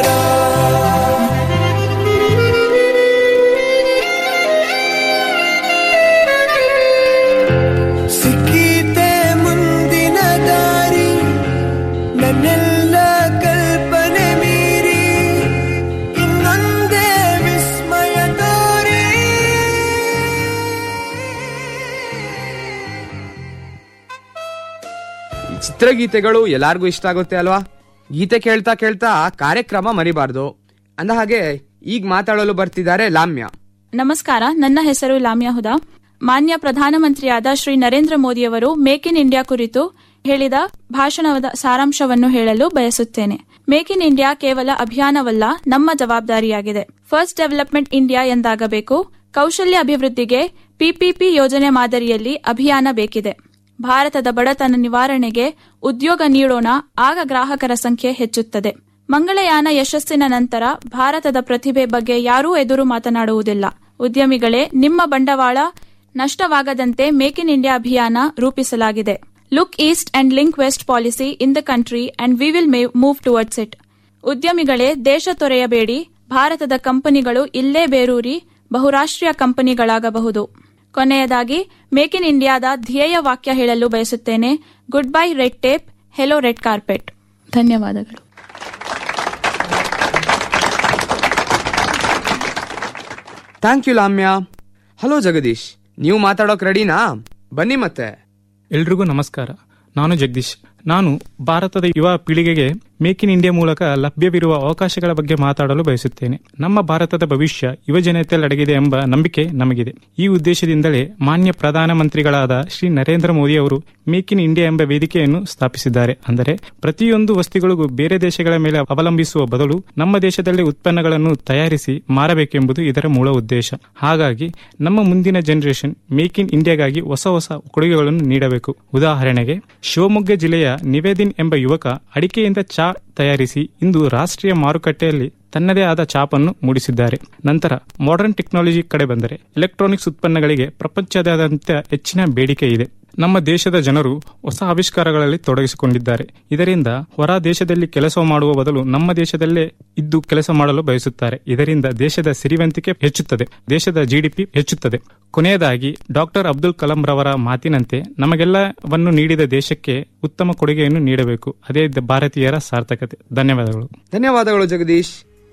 ಸಿಕ್ಕೀತೆ ಮುಂದಿನ ದಾರಿ ನನ್ನೆಲ್ಲ ಕಲ್ಪನೆ ಮೀರಿ ಇನ್ನೊಂದೇ ವಿಸ್ಮಯ ತೋರಿ ಈ ಚಿತ್ರಗೀತೆಗಳು ಎಲ್ಲಾರ್ಗೂ ಇಷ್ಟ ಆಗುತ್ತೆ ಅಲ್ವಾ ಗೀತೆ ಕೇಳ್ತಾ ಕೇಳ್ತಾ ಕಾರ್ಯಕ್ರಮ ಮರಿಬಾರ್ದು ಅಂದ ಹಾಗೆ ಈಗ ಮಾತಾಡಲು ಬರ್ತಿದ್ದಾರೆ ಲಾಮ್ಯ ನಮಸ್ಕಾರ ನನ್ನ ಹೆಸರು ಲಾಮ್ಯಾ ಹುದಾ ಮಾನ್ಯ ಪ್ರಧಾನಮಂತ್ರಿಯಾದ ಶ್ರೀ ನರೇಂದ್ರ ಮೋದಿಯವರು ಮೇಕ್ ಇನ್ ಇಂಡಿಯಾ ಕುರಿತು ಹೇಳಿದ ಭಾಷಣದ ಸಾರಾಂಶವನ್ನು ಹೇಳಲು ಬಯಸುತ್ತೇನೆ ಮೇಕ್ ಇನ್ ಇಂಡಿಯಾ ಕೇವಲ ಅಭಿಯಾನವಲ್ಲ ನಮ್ಮ ಜವಾಬ್ದಾರಿಯಾಗಿದೆ ಫಸ್ಟ್ ಡೆವಲಪ್ಮೆಂಟ್ ಇಂಡಿಯಾ ಎಂದಾಗಬೇಕು ಕೌಶಲ್ಯ ಅಭಿವೃದ್ಧಿಗೆ ಪಿಪಿಪಿ ಯೋಜನೆ ಮಾದರಿಯಲ್ಲಿ ಅಭಿಯಾನ ಬೇಕಿದೆ ಭಾರತದ ಬಡತನ ನಿವಾರಣೆಗೆ ಉದ್ಯೋಗ ನೀಡೋಣ ಆಗ ಗ್ರಾಹಕರ ಸಂಖ್ಯೆ ಹೆಚ್ಚುತ್ತದೆ ಮಂಗಳಯಾನ ಯಶಸ್ಸಿನ ನಂತರ ಭಾರತದ ಪ್ರತಿಭೆ ಬಗ್ಗೆ ಯಾರೂ ಎದುರು ಮಾತನಾಡುವುದಿಲ್ಲ ಉದ್ಯಮಿಗಳೇ ನಿಮ್ಮ ಬಂಡವಾಳ ನಷ್ಟವಾಗದಂತೆ ಮೇಕ್ ಇನ್ ಇಂಡಿಯಾ ಅಭಿಯಾನ ರೂಪಿಸಲಾಗಿದೆ look east and link west policy in the country and we will move towards it ಉದ್ಯಮಿಗಳೇ ದೇಶ ತೊರೆಯಬೇಡಿ ಭಾರತದ ಕಂಪನಿಗಳು ಇಲ್ಲೇ ಬೇರೂರಿ ಬಹುರಾಷ್ಟ್ರೀಯ ಕಂಪನಿಗಳಾಗಬಹುದು ಕೊನೆಯದಾಗಿ ಮೇಕ್ ಇನ್ ಇಂಡಿಯಾದ ಧ್ಯೇಯ ವಾಕ್ಯ ಹೇಳಲು ಬಯಸುತ್ತೇನೆ good bye red tape hello red carpet ಧನ್ಯವಾದಗಳು thank you Lamya hello Jagadish ನೀವು ಮಾತಾಡೋಕ್ ರೆಡಿನಾ ಬನ್ನಿ ಮತ್ತೆ ಎಲ್ರಿಗೂ ನಮಸ್ಕಾರ ನಾನು ಜಗದೀಶ್ ನಾನು ಭಾರತದ ಯುವ ಪೀಳಿಗೆಗೆ ಮೇಕ್ ಇನ್ ಇಂಡಿಯಾ ಮೂಲಕ ಲಭ್ಯವಿರುವ ಅವಕಾಶಗಳ ಬಗ್ಗೆ ಮಾತಾಡಲು ಬಯಸುತ್ತೇನೆ ನಮ್ಮ ಭಾರತದ ಭವಿಷ್ಯ ಯುವಜನತೆಯಲ್ಲಿ ಅಡಗಿದೆ ಎಂಬ ನಂಬಿಕೆ ನಮಗಿದೆ ಈ ಉದ್ದೇಶದಿಂದಲೇ ಮಾನ್ಯ ಪ್ರಧಾನಮಂತ್ರಿಗಳಾದ ಶ್ರೀ ನರೇಂದ್ರ ಮೋದಿ ಅವರು ಮೇಕ್ ಇನ್ ಇಂಡಿಯಾ ಎಂಬ ವೇದಿಕೆಯನ್ನು ಸ್ಥಾಪಿಸಿದ್ದಾರೆ ಅಂದರೆ ಪ್ರತಿಯೊಂದು ವಸ್ತುಗಳಿಗೂ ಬೇರೆ ದೇಶಗಳ ಮೇಲೆ ಅವಲಂಬಿಸುವ ಬದಲು ನಮ್ಮ ದೇಶದಲ್ಲೇ ಉತ್ಪನ್ನಗಳನ್ನು ತಯಾರಿಸಿ ಮಾರಬೇಕೆಂಬುದು ಇದರ ಮೂಲ ಉದ್ದೇಶ ಹಾಗಾಗಿ ನಮ್ಮ ಮುಂದಿನ ಜನರೇಷನ್ ಮೇಕ್ ಇನ್ ಇಂಡಿಯಾಗಾಗಿ ಹೊಸ ಹೊಸ ಕೊಡುಗೆಗಳನ್ನು ನೀಡಬೇಕು ಉದಾಹರಣೆಗೆ ಶಿವಮೊಗ್ಗ ಜಿಲ್ಲೆಯ ನಿವೇದಿನ್ ಎಂಬ ಯುವಕ ಅಡಿಕೆಯಿಂದ ಚಾ ತಯಾರಿಸಿ ಇಂದು ರಾಷ್ಟ್ರೀಯ ಮಾರುಕಟ್ಟೆಯಲ್ಲಿ ತನ್ನದೇ ಆದ ಚಾಪನ್ನು ಮೂಡಿಸಿದ್ದಾರೆ ನಂತರ ಮಾಡರ್ನ್ ಟೆಕ್ನಾಲಜಿ ಕಡೆ ಬಂದರೆ ಎಲೆಕ್ಟ್ರಾನಿಕ್ಸ್ ಉತ್ಪನ್ನಗಳಿಗೆ ಪ್ರಪಂಚದಾದ್ಯಂತ ಹೆಚ್ಚಿನ ಬೇಡಿಕೆ ಇದೆ ನಮ್ಮ ದೇಶದ ಜನರು ಹೊಸ ಆವಿಷ್ಕಾರಗಳಲ್ಲಿ ತೊಡಗಿಸಿಕೊಂಡಿದ್ದಾರೆ ಇದರಿಂದ ಹೊರ ದೇಶದಲ್ಲಿ ಕೆಲಸ ಮಾಡುವ ಬದಲು ನಮ್ಮ ದೇಶದಲ್ಲೇ ಇದ್ದು ಕೆಲಸ ಮಾಡಲು ಬಯಸುತ್ತಾರೆ ಇದರಿಂದ ದೇಶದ ಸಿರಿವಂತಿಕೆ ಹೆಚ್ಚುತ್ತದೆ ದೇಶದ ಜಿಡಿಪಿ ಹೆಚ್ಚುತ್ತದೆ ಕೊನೆಯದಾಗಿ ಡಾಕ್ಟರ್ ಅಬ್ದುಲ್ ಕಲಾಂ ರವರ ಮಾತಿನಂತೆ ನಮಗೆಲ್ಲವನ್ನು ನೀಡಿದ ದೇಶಕ್ಕೆ ಉತ್ತಮ ಕೊಡುಗೆಯನ್ನು ನೀಡಬೇಕು ಅದೇ ಭಾರತೀಯರ ಸಾರ್ಥಕತೆ ಧನ್ಯವಾದಗಳು ಧನ್ಯವಾದಗಳು ಜಗದೀಶ್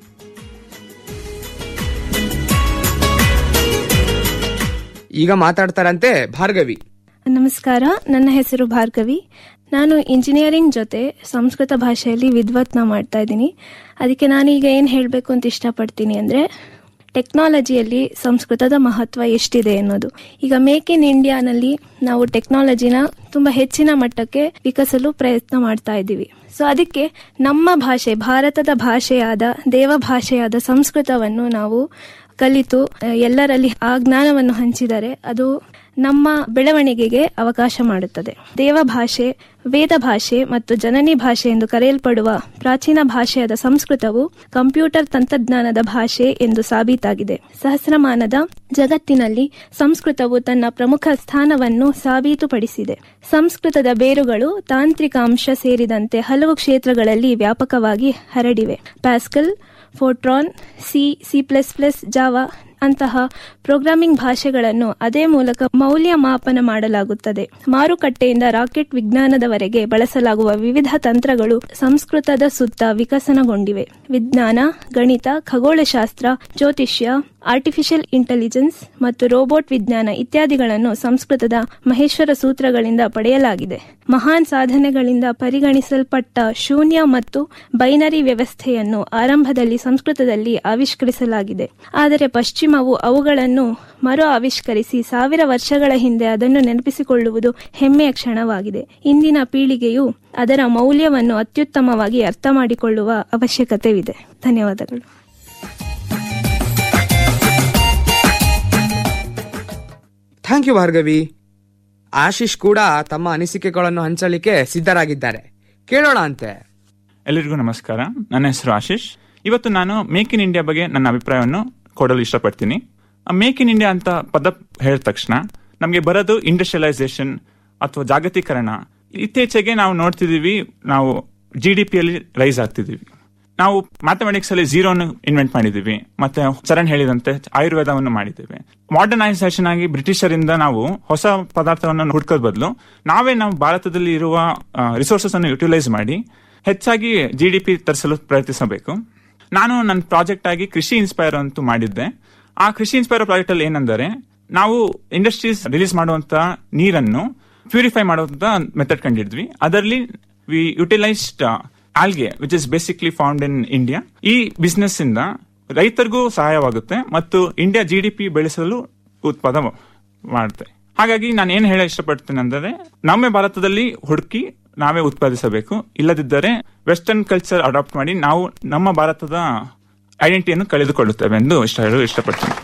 ಈಗ ಮಾತಾಡ್ತಾರಂತೆ ಭಾರ್ಗವಿ ನಮಸ್ಕಾರ ನನ್ನ ಹೆಸರು ಭಾರ್ಗವಿ ನಾನು ಇಂಜಿನಿಯರಿಂಗ್ ಜೊತೆ ಸಂಸ್ಕೃತ ಭಾಷೆಯಲ್ಲಿ ವಿದ್ವತ್ನ ಮಾಡ್ತಾ ಇದ್ದೀನಿ ಅದಕ್ಕೆ ನಾನೀಗ ಏನು ಹೇಳಬೇಕು ಅಂತ ಇಷ್ಟಪಡ್ತೀನಿ ಅಂದರೆ ಟೆಕ್ನಾಲಜಿಯಲ್ಲಿ ಸಂಸ್ಕೃತದ ಮಹತ್ವ ಎಷ್ಟಿದೆ ಅನ್ನೋದು ಈಗ ಮೇಕ್ ಇನ್ ಇಂಡಿಯಾನಲ್ಲಿ ನಾವು ಟೆಕ್ನಾಲಜಿನ ತುಂಬ ಹೆಚ್ಚಿನ ಮಟ್ಟಕ್ಕೆ ವಿಕಸಲು ಪ್ರಯತ್ನ ಮಾಡ್ತಾ ಇದ್ದೀವಿ ಸೊ ಅದಕ್ಕೆ ನಮ್ಮ ಭಾಷೆ ಭಾರತದ ಭಾಷೆಯಾದ ದೇವ ಭಾಷೆಯಾದ ಸಂಸ್ಕೃತವನ್ನು ನಾವು ಕಲಿತು ಎಲ್ಲರಲ್ಲಿ ಆ ಜ್ಞಾನವನ್ನು ಹಂಚಿದರೆ ಅದು ನಮ್ಮ ಬೆಳವಣಿಗೆಗೆ ಅವಕಾಶ ಮಾಡುತ್ತದೆ ದೇವ ಭಾಷೆ ವೇದ ಭಾಷೆ ಮತ್ತು ಜನನಿ ಭಾಷೆ ಎಂದು ಕರೆಯಲ್ಪಡುವ ಪ್ರಾಚೀನ ಭಾಷೆಯಾದ ಸಂಸ್ಕೃತವು ಕಂಪ್ಯೂಟರ್ ತಂತ್ರಜ್ಞಾನದ ಭಾಷೆ ಎಂದು ಸಾಬೀತಾಗಿದೆ ಸಹಸ್ರಮಾನದ ಜಗತ್ತಿನಲ್ಲಿ ಸಂಸ್ಕೃತವು ತನ್ನ ಪ್ರಮುಖ ಸ್ಥಾನವನ್ನು ಸಾಬೀತುಪಡಿಸಿದೆ ಸಂಸ್ಕೃತದ ಬೇರುಗಳು ತಾಂತ್ರಿಕ ಅಂಶ ಸೇರಿದಂತೆ ಹಲವು ಕ್ಷೇತ್ರಗಳಲ್ಲಿ ವ್ಯಾಪಕವಾಗಿ ಹರಡಿವೆ Pascal Fortran C C plus plus Java ಅಂತಹ ಪ್ರೋಗ್ರಾಮಿಂಗ್ ಭಾಷೆಗಳನ್ನು ಅದೇ ಮೂಲಕ ಮೌಲ್ಯಮಾಪನ ಮಾಡಲಾಗುತ್ತದೆ ಮಾರುಕಟ್ಟೆಯಿಂದ ರಾಕೆಟ್ ವಿಜ್ಞಾನದವರೆಗೆ ಬಳಸಲಾಗುವ ವಿವಿಧ ತಂತ್ರಗಳು ಸಂಸ್ಕೃತದ ಸುತ್ತ ವಿಕಸನಗೊಂಡಿವೆ ವಿಜ್ಞಾನ ಗಣಿತ ಖಗೋಳಶಾಸ್ತ್ರ ಜ್ಯೋತಿಷ್ಯ ಆರ್ಟಿಫಿಷಿಯಲ್ ಇಂಟೆಲಿಜೆನ್ಸ್ ಮತ್ತು ರೋಬೋಟ್ ವಿಜ್ಞಾನ ಇತ್ಯಾದಿಗಳನ್ನು ಸಂಸ್ಕೃತದ ಮಹೇಶ್ವರ ಸೂತ್ರಗಳಿಂದ ಪಡೆಯಲಾಗಿದೆ ಮಹಾನ್ ಸಾಧನೆಗಳಿಂದ ಪರಿಗಣಿಸಲ್ಪಟ್ಟ ಶೂನ್ಯ ಮತ್ತು ಬೈನರಿ ವ್ಯವಸ್ಥೆಯನ್ನು ಆರಂಭದಲ್ಲಿ ಸಂಸ್ಕೃತದಲ್ಲಿ ಆವಿಷ್ಕರಿಸಲಾಗಿದೆ ಆದರೆ ಪಶ್ಚಿಮ ಮಾಧ್ಯಮವು ಅವುಗಳನ್ನು ಮರು ಆವಿಷ್ಕರಿಸಿ ಸಾವಿರ ವರ್ಷಗಳ ಹಿಂದೆ ಅದನ್ನು ನೆನಪಿಸಿಕೊಳ್ಳುವುದು ಹೆಮ್ಮೆಯ ಕ್ಷಣವಾಗಿದೆ ಇಂದಿನ ಪೀಳಿಗೆಯು ಅದರ ಮೌಲ್ಯವನ್ನು ಅತ್ಯುತ್ತಮವಾಗಿ ಅರ್ಥ ಮಾಡಿಕೊಳ್ಳುವ ಅವಶ್ಯಕತೆವಿದೆ ಧನ್ಯವಾದಗಳು ಥ್ಯಾಂಕ್ ಯು ಭಾರ್ಗವಿ ಆಶೀಶ್ ಕೂಡ ತಮ್ಮ ಅನಿಸಿಕೆಗಳನ್ನು ಹಂಚಲಿಕ್ಕೆ ಸಿದ್ಧರಾಗಿದ್ದಾರೆ ಕೇಳೋಣ ಅಂತೆ ಎಲ್ಲರಿಗೂ ನಮಸ್ಕಾರ ನನ್ನ ಹೆಸರು ಆಶೀಶ್ ಇವತ್ತು ನಾನು ಮೇಕ್ ಇನ್ ಇಂಡಿಯಾ ಬಗ್ಗೆ ನನ್ನ ಅಭಿಪ್ರಾಯವನ್ನು ಕೊಡಲು ಇಷ್ಟಪಡ್ತೀನಿ ಮೇಕ್ ಇನ್ ಇಂಡಿಯಾ ಅಂತ ಪದ ಹೇಳಿದ ತಕ್ಷಣ ನಮಗೆ ಬರೋದು ಇಂಡಸ್ಟ್ರಿಯಲೈಸೇಷನ್ ಅಥವಾ ಜಾಗತೀಕರಣ ಇತ್ತೀಚೆಗೆ ನಾವು ನೋಡ್ತಿದೀವಿ ನಾವು ಜಿ ಡಿ ಪಿಯಲ್ಲಿ ರೈಸ್ ಆಗ್ತಿದೀವಿ ನಾವು ಮ್ಯಾಥಮೆಟಿಕ್ಸ್ ಅಲ್ಲಿ ಝೀರೋನು ಇನ್ವೆಂಟ್ ಮಾಡಿದೀವಿ ಮತ್ತೆ ಚರಣ್ ಹೇಳಿದಂತೆ ಆಯುರ್ವೇದವನ್ನು ಮಾಡಿದ್ದೇವೆ ಮಾಡರ್ನೈಸೇಷನ್ ಆಗಿ ಬ್ರಿಟಿಷರಿಂದ ನಾವು ಹೊಸ ಪದಾರ್ಥವನ್ನು ಹುಡ್ಕೋದ್ ಬದಲು ನಾವೇ ನಾವು ಭಾರತದಲ್ಲಿ ಇರುವ ರಿಸೋರ್ಸಸ್ ಅನ್ನು ಯುಟಿಲೈಸ್ ಮಾಡಿ ಹೆಚ್ಚಾಗಿ ಜಿ ಡಿ ಪಿ ತರಿಸಲು ಪ್ರಯತ್ನಿಸಬೇಕು ನಾನು ನನ್ನ ಪ್ರಾಜೆಕ್ಟ್ ಆಗಿ ಕೃಷಿ ಇನ್ಸ್ಪೈರ್ ಅಂತೂ ಮಾಡಿದ್ದೆ ಆ ಕೃಷಿ ಇನ್ಸ್ಪೈರ್ ಪ್ರಾಜೆಕ್ಟ್ ಅಲ್ಲಿ ಏನಂದರೆ ನಾವು ಇಂಡಸ್ಟ್ರೀಸ್ ರಿಲೀಸ್ ಮಾಡುವಂತ ನೀರನ್ನು ಪ್ಯೂರಿಫೈ ಮಾಡುವಂತ ಮೆಥಡ್ ಕಂಡಿದ್ವಿ ಅದರಲ್ಲಿ we utilised algae which is basically found in India ಈ ಬಿಸ್ನೆಸ್ ಇಂದ ರೈತರಿಗೂ ಸಹಾಯವಾಗುತ್ತೆ ಮತ್ತು ಇಂಡಿಯಾ ಜಿ ಡಿ ಪಿ ಬೆಳೆಸಲು ಉತ್ಪಾದ ಮಾಡುತ್ತೆ ಹಾಗಾಗಿ ನಾನು ಏನು ಹೇಳ ಇಷ್ಟಪಡ್ತೇನೆ ಅಂದರೆ ನಮ್ಮ ಭಾರತದಲ್ಲಿ ಹುಡುಕಿ ನಾವೇ ಉತ್ಪಾದಿಸಬೇಕು ಇಲ್ಲದಿದ್ದರೆ ವೆಸ್ಟರ್ನ್ ಕಲ್ಚರ್ ಅಡಾಪ್ಟ್ ಮಾಡಿ ನಾವು ನಮ್ಮ ಭಾರತದ ಐಡೆಂಟಿಟಿಯನ್ನು ಕಳೆದುಕೊಳ್ಳುತ್ತೇವೆ ಎಂದು ಇಷ್ಟ ಹೇಳಲು ಇಷ್ಟಪಡ್ತೇನೆ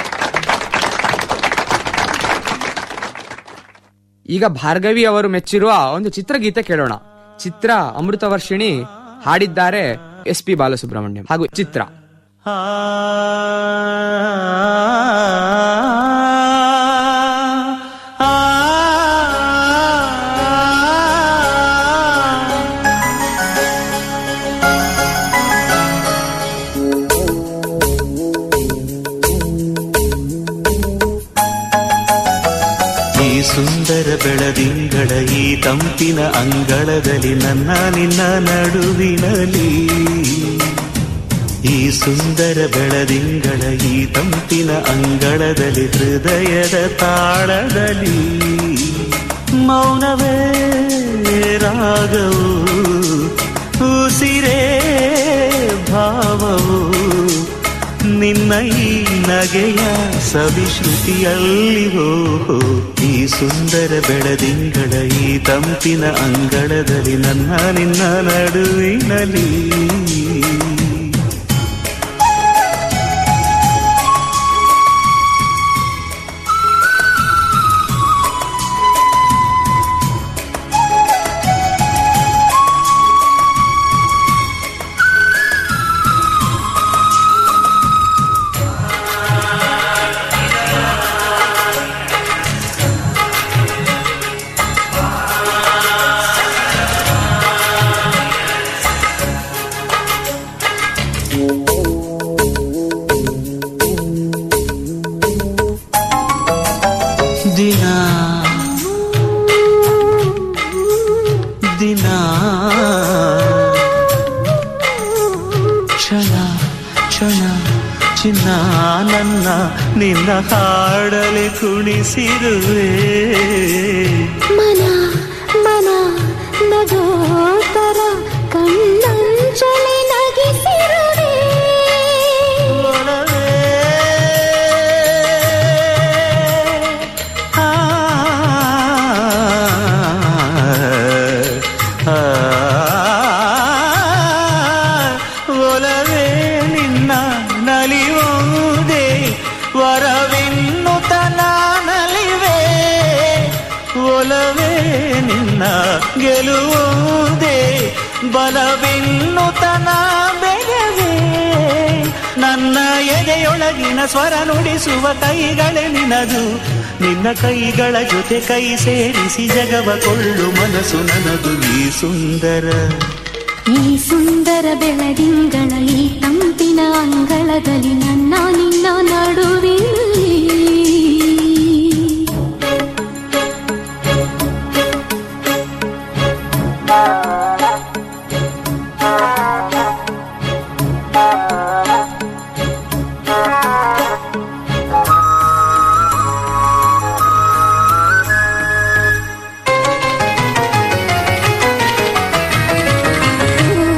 ಈಗ ಭಾರ್ಗವಿ ಅವರು ಮೆಚ್ಚಿರುವ ಒಂದು ಚಿತ್ರಗೀತೆ ಕೇಳೋಣ ಚಿತ್ರ ಅಮೃತ ವರ್ಷಿಣಿ ಹಾಡಿದ್ದಾರೆ ಎಸ್ ಪಿ ಬಾಲಸುಬ್ರಹ್ಮಣ್ಯಂ ಹಾಗೂ ಚಿತ್ರ ಈ ಸುಂದರ ಬೆಳದಿಂಗಳ ಈ ತಂಪಿನ ಅಂಗಳದಲ್ಲಿ ನನ್ನ ನಿನ್ನ ನಡುವಿನಲ್ಲಿ ಈ ಸುಂದರ ಬೆಳದಿಂಗಳ ಈ ತಂಪಿನ ಅಂಗಳದಲ್ಲಿ ಹೃದಯದ ತಾಳದಲ್ಲಿ ಮೌನವೇ ರಾಗವು ಉಸಿರೇ ಭಾವವು ನಿನ್ನ ಈ ನಗೆಯ ಸವಿಶ್ರುತಿಯಲ್ಲಿ ಹೋ ಈ ಸುಂದರ ಬೆಳದಿಂಗಳ ಈ ತಂಪಿನ ಅಂಗಳದಲ್ಲಿ ನನ್ನ ನಿನ್ನ ನಡುವಿನಲ್ಲಿ ದಿನ ದಿನ ಕ್ಷಣ ಕ್ಷಣ ಚಿನ್ನ ನನ್ನ ನಿನ್ನ ಹಾಡಲೆ ಕುಣಿಸಿರುವೆ ಮನ ಮನ ನಗೋತರ ಕಣ್ಣಂಚಲಿ ನಗಿಸಿರುವೆ ಆ, ಆ, ಒಲವೇ ನಿನ್ನ ನಲಿಯುವುದೇ ವರವೆನ್ನುತ್ತ ನಲಿವೆ ಒಲವೇ ನಿನ್ನ ಗೆಲುವುದೇ ಬಲವೆನ್ನುತ್ತ ಬೆಳವೆ ನನ್ನ ಎದೆಯೊಳಗಿನ ಸ್ವರ ನುಡಿಸುವ ಕೈಗಳೇ ನಿನದು ನಿನ್ನ ಕೈಗಳ ಜೊತೆ ಕೈ ಸೇರಿಸಿ ಜಗವ ಕೊಳ್ಳು ಮನಸ್ಸು ನನದು ಈ ಸುಂದರ ಈ ಸುಂದರ ಬೆಳದಿಂಗಳ ಈ ತಂಪಿನ ಅಂಗಳದಲ್ಲಿ ನನ್ನ ನಿನ್ನ ನಡುವಿನಲ್ಲಿ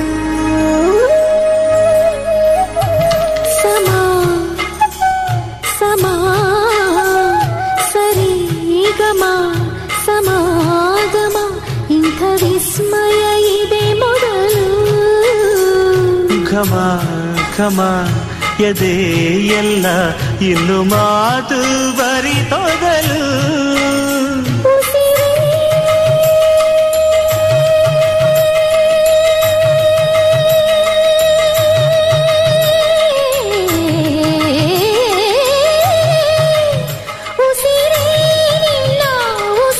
ಸಮ ವಿಸ್ಮಯ ಇದೆ ಮೊದಲು ಘಮ ಘಮ ಎದೆ ಎಲ್ಲ ಇನ್ನು ಮಾತು ಬರಿತೊದಲು